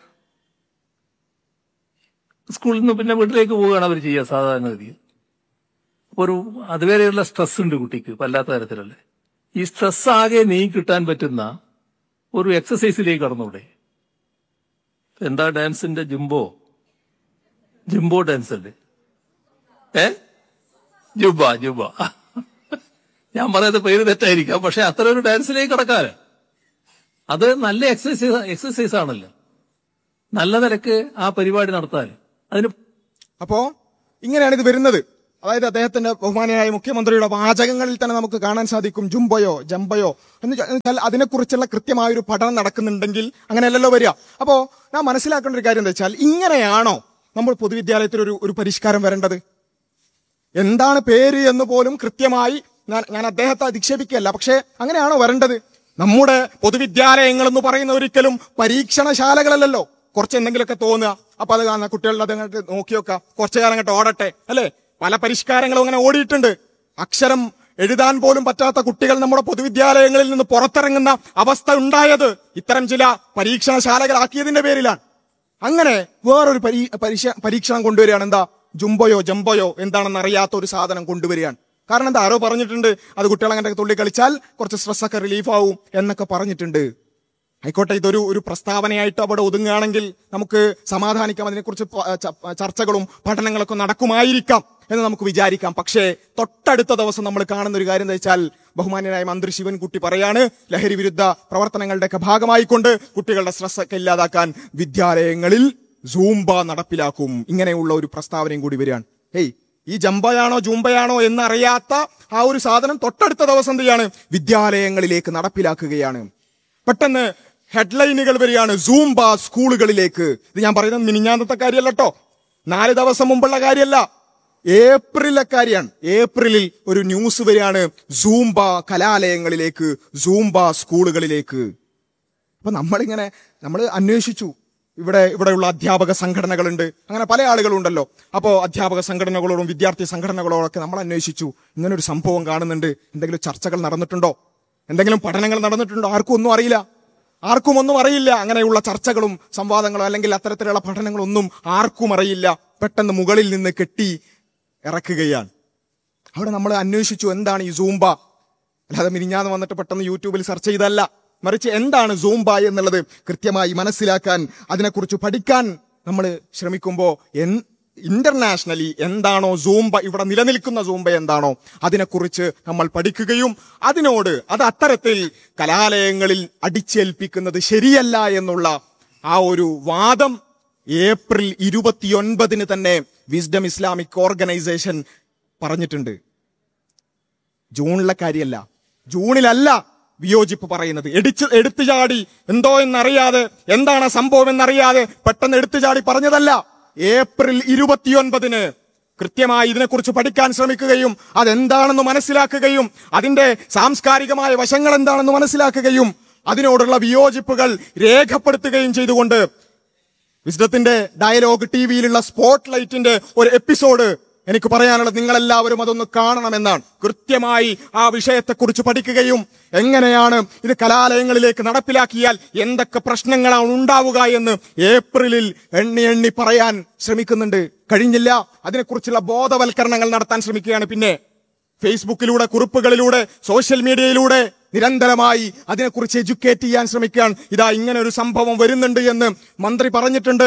സ്കൂളിൽ നിന്ന് പിന്നെ വീട്ടിലേക്ക് പോവുകയാണ് അവർ ചെയ്യുക സാധാരണഗതിയിൽ അപ്പോൾ ഒരു അതുവരെയുള്ള സ്ട്രെസ് ഉണ്ട് കുട്ടിക്ക് വല്ലാത്ത തരത്തിലല്ലേ ഈ സ്ട്രെസ് ആകെ നീങ്ങി കിട്ടാൻ പറ്റുന്ന ഒരു എക്സസൈസിലേക്ക് കടന്നൂടെ എന്താ ഡാൻസിന്റെ ജിംബോ ജിംബോ ഡാൻസ് അല്ലേ ഏ ജുബ ജുബ ഞാൻ പറയുന്നത് പേര് തെറ്റായിരിക്കാം പക്ഷെ അത്ര ഒരു ഡാൻസിലേക്ക് കടക്കാറ് അത് നല്ല എക്സസൈസ് എക്സസൈസ് ആണല്ലോ നല്ല നിരക്ക് ആ പരിപാടി നടത്താൻ അതിന് അപ്പോ ഇങ്ങനെയാണ് ഇത് വരുന്നത് അതായത് അദ്ദേഹത്തിന്റെ ബഹുമാനിയായ മുഖ്യമന്ത്രിയുടെ വാചകങ്ങളിൽ തന്നെ നമുക്ക് കാണാൻ സാധിക്കും ജുംബയോ ജംബയോ എന്ന് ച- എന്ന് വെച്ചാൽ അതിനെക്കുറിച്ചുള്ള കൃത്യമായ ഒരു പഠനം നടക്കുന്നുണ്ടെങ്കിൽ അങ്ങനെയല്ലല്ലോ വരിക അപ്പോ നാം മനസ്സിലാക്കേണ്ട ഒരു കാര്യം എന്താ വെച്ചാൽ ഇങ്ങനെയാണോ നമ്മൾ പൊതുവിദ്യാലയത്തിൽ ഒരു ഒരു പരിഷ്കാരം വരേണ്ടത് എന്താണ് പേര് എന്ന് പോലും കൃത്യമായി ഞാൻ ഞാൻ അദ്ദേഹത്തെ അധിക്ഷേപിക്കുകയല്ല പക്ഷേ അങ്ങനെയാണോ വരേണ്ടത് നമ്മുടെ പൊതുവിദ്യാലയങ്ങൾ എന്ന് പറയുന്ന ഒരിക്കലും പരീക്ഷണശാലകളല്ലല്ലോ കുറച്ച് എന്തെങ്കിലുമൊക്കെ തോന്നുക അപ്പൊ അത് കാണുന്ന കുട്ടികളുടെ അത് അങ്ങോട്ട് നോക്കി നോക്കുക കുറച്ചു കാലം അങ്ങോട്ട് ഓടട്ടെ അല്ലേ പല പരിഷ്കാരങ്ങളും അങ്ങനെ ഓടിയിട്ടുണ്ട് അക്ഷരം എഴുതാൻ പോലും പറ്റാത്ത കുട്ടികൾ നമ്മുടെ പൊതുവിദ്യാലയങ്ങളിൽ നിന്ന് പുറത്തിറങ്ങുന്ന അവസ്ഥ ഉണ്ടായത് ഇത്തരം ചില പരീക്ഷണശാലകളാക്കിയതിന്റെ പേരിലാണ് അങ്ങനെ വേറൊരു പരീ പരീക്ഷ പരീക്ഷണം കൊണ്ടുവരികയാണ് എന്താ ജുംബോയോ ജംബോയോ എന്താണെന്ന് അറിയാത്ത ഒരു സാധനം കൊണ്ടുവരികയാണ് കാരണം എന്താ ആരോ പറഞ്ഞിട്ടുണ്ട് അത് കുട്ടികൾ അങ്ങനെ തുള്ളി കളിച്ചാൽ കുറച്ച് സ്ട്രെസ് ഒക്കെ റിലീഫ് ആവും എന്നൊക്കെ പറഞ്ഞിട്ടുണ്ട് ആയിക്കോട്ടെ ഇതൊരു ഒരു പ്രസ്താവനയായിട്ട് അവിടെ ഒതുങ്ങുകയാണെങ്കിൽ നമുക്ക് സമാധാനിക്കാം അതിനെക്കുറിച്ച് പ- ച- ചർച്ചകളും പഠനങ്ങളൊക്കെ നടക്കുമായിരിക്കാം എന്ന് നമുക്ക് വിചാരിക്കാം പക്ഷേ തൊട്ടടുത്ത ദിവസം നമ്മൾ കാണുന്ന ഒരു കാര്യം എന്താ വെച്ചാൽ ബഹുമാന്യനായ മന്ത്രി ശിവൻകുട്ടി പറയാണ് ലഹരി വിരുദ്ധ പ്രവർത്തനങ്ങളുടെയൊക്കെ ഭാഗമായിക്കൊണ്ട് കുട്ടികളുടെ സ്ട്രെസ് ഒക്കെ ഇല്ലാതാക്കാൻ വിദ്യാലയങ്ങളിൽ സൂംബ നടപ്പിലാക്കും ഇങ്ങനെയുള്ള ഒരു പ്രസ്താവനയും കൂടി വരികയാണ് ഹേയ് ഈ ജംബയാണോ ജൂംബയാണോ എന്നറിയാത്ത ആ ഒരു സാധനം തൊട്ടടുത്ത ദിവസം എന്ത് ചെയ്യാണ് വിദ്യാലയങ്ങളിലേക്ക് നടപ്പിലാക്കുകയാണ് പെട്ടെന്ന് ഹെഡ്ലൈനുകൾ വരികയാണ് സൂംബ സ്കൂളുകളിലേക്ക് ഇത് ഞാൻ പറയുന്നത് മിനിഞ്ഞാന്നത്തെ കാര്യമല്ല കേട്ടോ നാല് ദിവസം മുമ്പുള്ള കാര്യമല്ല ഏപ്രിലെ കാര്യമാണ് ഏപ്രിലിൽ ഒരു ന്യൂസ് വരികയാണ് സൂംബ കലാലയങ്ങളിലേക്ക് സൂംബ സ്കൂളുകളിലേക്ക് അപ്പൊ നമ്മളിങ്ങനെ നമ്മൾ അന്വേഷിച്ചു ഇവിടെ ഇവിടെയുള്ള അധ്യാപക സംഘടനകളുണ്ട് അങ്ങനെ പല ആളുകളുണ്ടല്ലോ അപ്പോൾ അധ്യാപക സംഘടനകളോടും വിദ്യാർത്ഥി സംഘടനകളോടൊക്കെ നമ്മൾ അന്വേഷിച്ചു ഇങ്ങനെ ഒരു സംഭവം കാണുന്നുണ്ട് എന്തെങ്കിലും ചർച്ചകൾ നടന്നിട്ടുണ്ടോ എന്തെങ്കിലും പഠനങ്ങൾ നടന്നിട്ടുണ്ടോ ആർക്കും ഒന്നും അറിയില്ല ആർക്കും ഒന്നും അറിയില്ല അങ്ങനെയുള്ള ചർച്ചകളും സംവാദങ്ങളും അല്ലെങ്കിൽ അത്തരത്തിലുള്ള പഠനങ്ങളൊന്നും ആർക്കും അറിയില്ല പെട്ടെന്ന് മുകളിൽ നിന്ന് കെട്ടി ഇറക്കുകയാണ് അവിടെ നമ്മൾ അന്വേഷിച്ചു എന്താണ് ഈ സൂംബ അല്ലാതെ മിനിഞ്ഞാന്ന് വന്നിട്ട് പെട്ടെന്ന് യൂട്യൂബിൽ സെർച്ച് ചെയ്തല്ല മറിച്ച് എന്താണ് സൂംബ എന്നുള്ളത് കൃത്യമായി മനസ്സിലാക്കാൻ അതിനെക്കുറിച്ച് പഠിക്കാൻ നമ്മൾ ശ്രമിക്കുമ്പോൾ എൻ ഇന്റർനാഷണലി എന്താണോ സൂംബ ഇവിടെ നിലനിൽക്കുന്ന സൂംബ എന്താണോ അതിനെക്കുറിച്ച് നമ്മൾ പഠിക്കുകയും അതിനോട് അത് അത്തരത്തിൽ കലാലയങ്ങളിൽ അടിച്ചേൽപ്പിക്കുന്നത് ശരിയല്ല എന്നുള്ള ആ ഒരു വാദം ഏപ്രിൽ ഇരുപത്തിയൊൻപതിന് തന്നെ വിസ്ഡം ഇസ്ലാമിക് ഓർഗനൈസേഷൻ പറഞ്ഞിട്ടുണ്ട് ജൂണിലെ കാര്യമല്ല ജൂണിലല്ല വിയോജിപ്പ് പറയുന്നത് എടുച്ച് എടുത്തു ചാടി എന്തോ എന്നറിയാതെ എന്താണ് ആ സംഭവം എന്നറിയാതെ പെട്ടെന്ന് എടുത്തു ചാടി പറഞ്ഞതല്ല ഏപ്രിൽ ഇരുപത്തിയൊൻപതിന് കൃത്യമായി ഇതിനെക്കുറിച്ച് പഠിക്കാൻ ശ്രമിക്കുകയും അതെന്താണെന്ന് മനസ്സിലാക്കുകയും അതിന്റെ സാംസ്കാരികമായ വശങ്ങൾ എന്താണെന്ന് മനസ്സിലാക്കുകയും അതിനോടുള്ള വിയോജിപ്പുകൾ രേഖപ്പെടുത്തുകയും ചെയ്തുകൊണ്ട് വിസ്ഡത്തിന്റെ ഡയലോഗ് ടി വിയിലുള്ള സ്പോട്ട് ലൈറ്റിന്റെ ഒരു എപ്പിസോഡ് എനിക്ക് പറയാനുള്ളത് നിങ്ങളെല്ലാവരും അതൊന്ന് കാണണമെന്നാണ് കൃത്യമായി ആ വിഷയത്തെക്കുറിച്ച് പഠിക്കുകയും എങ്ങനെയാണ് ഇത് കലാലയങ്ങളിലേക്ക് നടപ്പിലാക്കിയാൽ എന്തൊക്കെ പ്രശ്നങ്ങളാണ് ഉണ്ടാവുക എന്ന് ഏപ്രിലിൽ എണ്ണി എണ്ണി പറയാൻ ശ്രമിക്കുന്നുണ്ട് കഴിഞ്ഞില്ല അതിനെക്കുറിച്ചുള്ള ബോധവൽക്കരണങ്ങൾ നടത്താൻ ശ്രമിക്കുകയാണ് പിന്നെ ഫേസ്ബുക്കിലൂടെ കുറിപ്പുകളിലൂടെ സോഷ്യൽ മീഡിയയിലൂടെ നിരന്തരമായി അതിനെക്കുറിച്ച് എഡ്യൂക്കേറ്റ് ചെയ്യാൻ ശ്രമിക്കുകയാണ് ഇതാ ഇങ്ങനെ ഒരു സംഭവം വരുന്നുണ്ട് എന്ന് മന്ത്രി പറഞ്ഞിട്ടുണ്ട്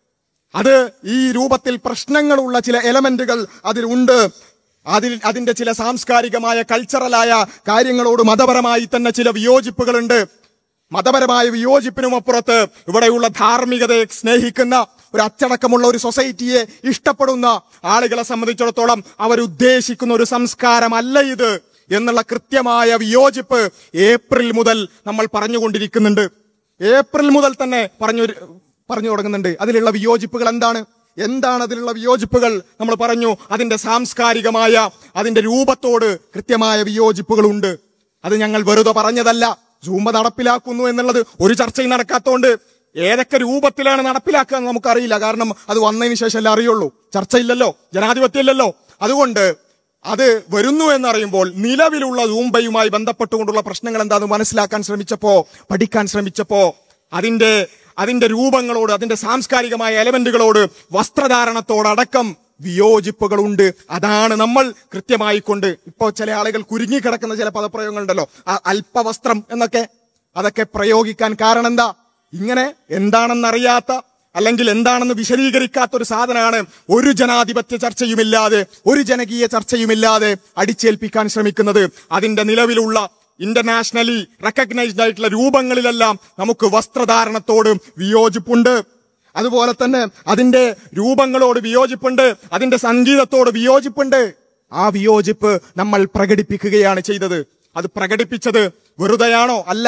അത് ഈ രൂപത്തിൽ പ്രശ്നങ്ങളുള്ള ചില എലമെന്റുകൾ അതിലുണ്ട് അതിൽ അതിന്റെ ചില സാംസ്കാരികമായ കൾച്ചറലായ കാര്യങ്ങളോട് മതപരമായി തന്നെ ചില വിയോജിപ്പുകളുണ്ട് മതപരമായ വിയോജിപ്പിനും അപ്പുറത്ത് ഇവിടെയുള്ള ധാർമ്മികതയെ സ്നേഹിക്കുന്ന ഒരു അച്ചടക്കമുള്ള ഒരു സൊസൈറ്റിയെ ഇഷ്ടപ്പെടുന്ന ആളുകളെ സംബന്ധിച്ചിടത്തോളം അവരുദ്ദേശിക്കുന്ന ഒരു സംസ്കാരമല്ല ഇത് എന്നുള്ള കൃത്യമായ വിയോജിപ്പ് ഏപ്രിൽ മുതൽ നമ്മൾ പറഞ്ഞുകൊണ്ടിരിക്കുന്നുണ്ട് ഏപ്രിൽ മുതൽ തന്നെ പറഞ്ഞു പറഞ്ഞു തുടങ്ങുന്നുണ്ട് അതിലുള്ള വിയോജിപ്പുകൾ എന്താണ് എന്താണ് അതിലുള്ള വിയോജിപ്പുകൾ നമ്മൾ പറഞ്ഞു അതിന്റെ സാംസ്കാരികമായ അതിന്റെ രൂപത്തോട് കൃത്യമായ വിയോജിപ്പുകളുണ്ട് അത് ഞങ്ങൾ വെറുതെ പറഞ്ഞതല്ല സൂമ്പ നടപ്പിലാക്കുന്നു എന്നുള്ളത് ഒരു ചർച്ചയും നടക്കാത്തതുകൊണ്ട് ഏതൊക്കെ രൂപത്തിലാണ് നടപ്പിലാക്കുക എന്ന് നമുക്കറിയില്ല കാരണം അത് വന്നതിന് ശേഷമല്ലേ അറിയുള്ളൂ ചർച്ചയില്ലല്ലോ ജനാധിപത്യം ഇല്ലല്ലോ അതുകൊണ്ട് അത് വരുന്നു എന്നറിയുമ്പോൾ നിലവിലുള്ള സൂംബയുമായി ബന്ധപ്പെട്ടുകൊണ്ടുള്ള പ്രശ്നങ്ങൾ എന്താണെന്ന് മനസ്സിലാക്കാൻ ശ്രമിച്ചപ്പോ പഠിക്കാൻ ശ്രമിച്ചപ്പോ അതിന്റെ അതിന്റെ രൂപങ്ങളോട് അതിന്റെ സാംസ്കാരികമായ എലമെന്റുകളോട് വസ്ത്രധാരണത്തോടടക്കം വിയോജിപ്പുകളുണ്ട് അതാണ് നമ്മൾ കൃത്യമായി കൊണ്ട് ഇപ്പോ ചില ആളുകൾ കുരുങ്ങിക്കിടക്കുന്ന ചില പദപ്രയോഗങ്ങളുണ്ടല്ലോ ആ അല്പവസ്ത്രം എന്നൊക്കെ അതൊക്കെ പ്രയോഗിക്കാൻ കാരണം എന്താ ഇങ്ങനെ എന്താണെന്നറിയാത്ത അല്ലെങ്കിൽ എന്താണെന്ന് വിശദീകരിക്കാത്ത ഒരു സാധനമാണ് ഒരു ജനാധിപത്യ ചർച്ചയുമില്ലാതെ ഒരു ജനകീയ ചർച്ചയുമില്ലാതെ അടിച്ചേൽപ്പിക്കാൻ ശ്രമിക്കുന്നത് അതിന്റെ നിലവിലുള്ള ഇന്റർനാഷണലി റെക്കഗ്നൈസ്ഡ് ആയിട്ടുള്ള രൂപങ്ങളിലെല്ലാം നമുക്ക് വസ്ത്രധാരണത്തോട് വിയോജിപ്പുണ്ട് അതുപോലെ തന്നെ അതിന്റെ രൂപങ്ങളോട് വിയോജിപ്പുണ്ട് അതിന്റെ സംഗീതത്തോട് വിയോജിപ്പുണ്ട് ആ വിയോജിപ്പ് നമ്മൾ പ്രകടിപ്പിക്കുകയാണ് ചെയ്തത് അത് പ്രകടിപ്പിച്ചത് വെറുതെയാണോ അല്ല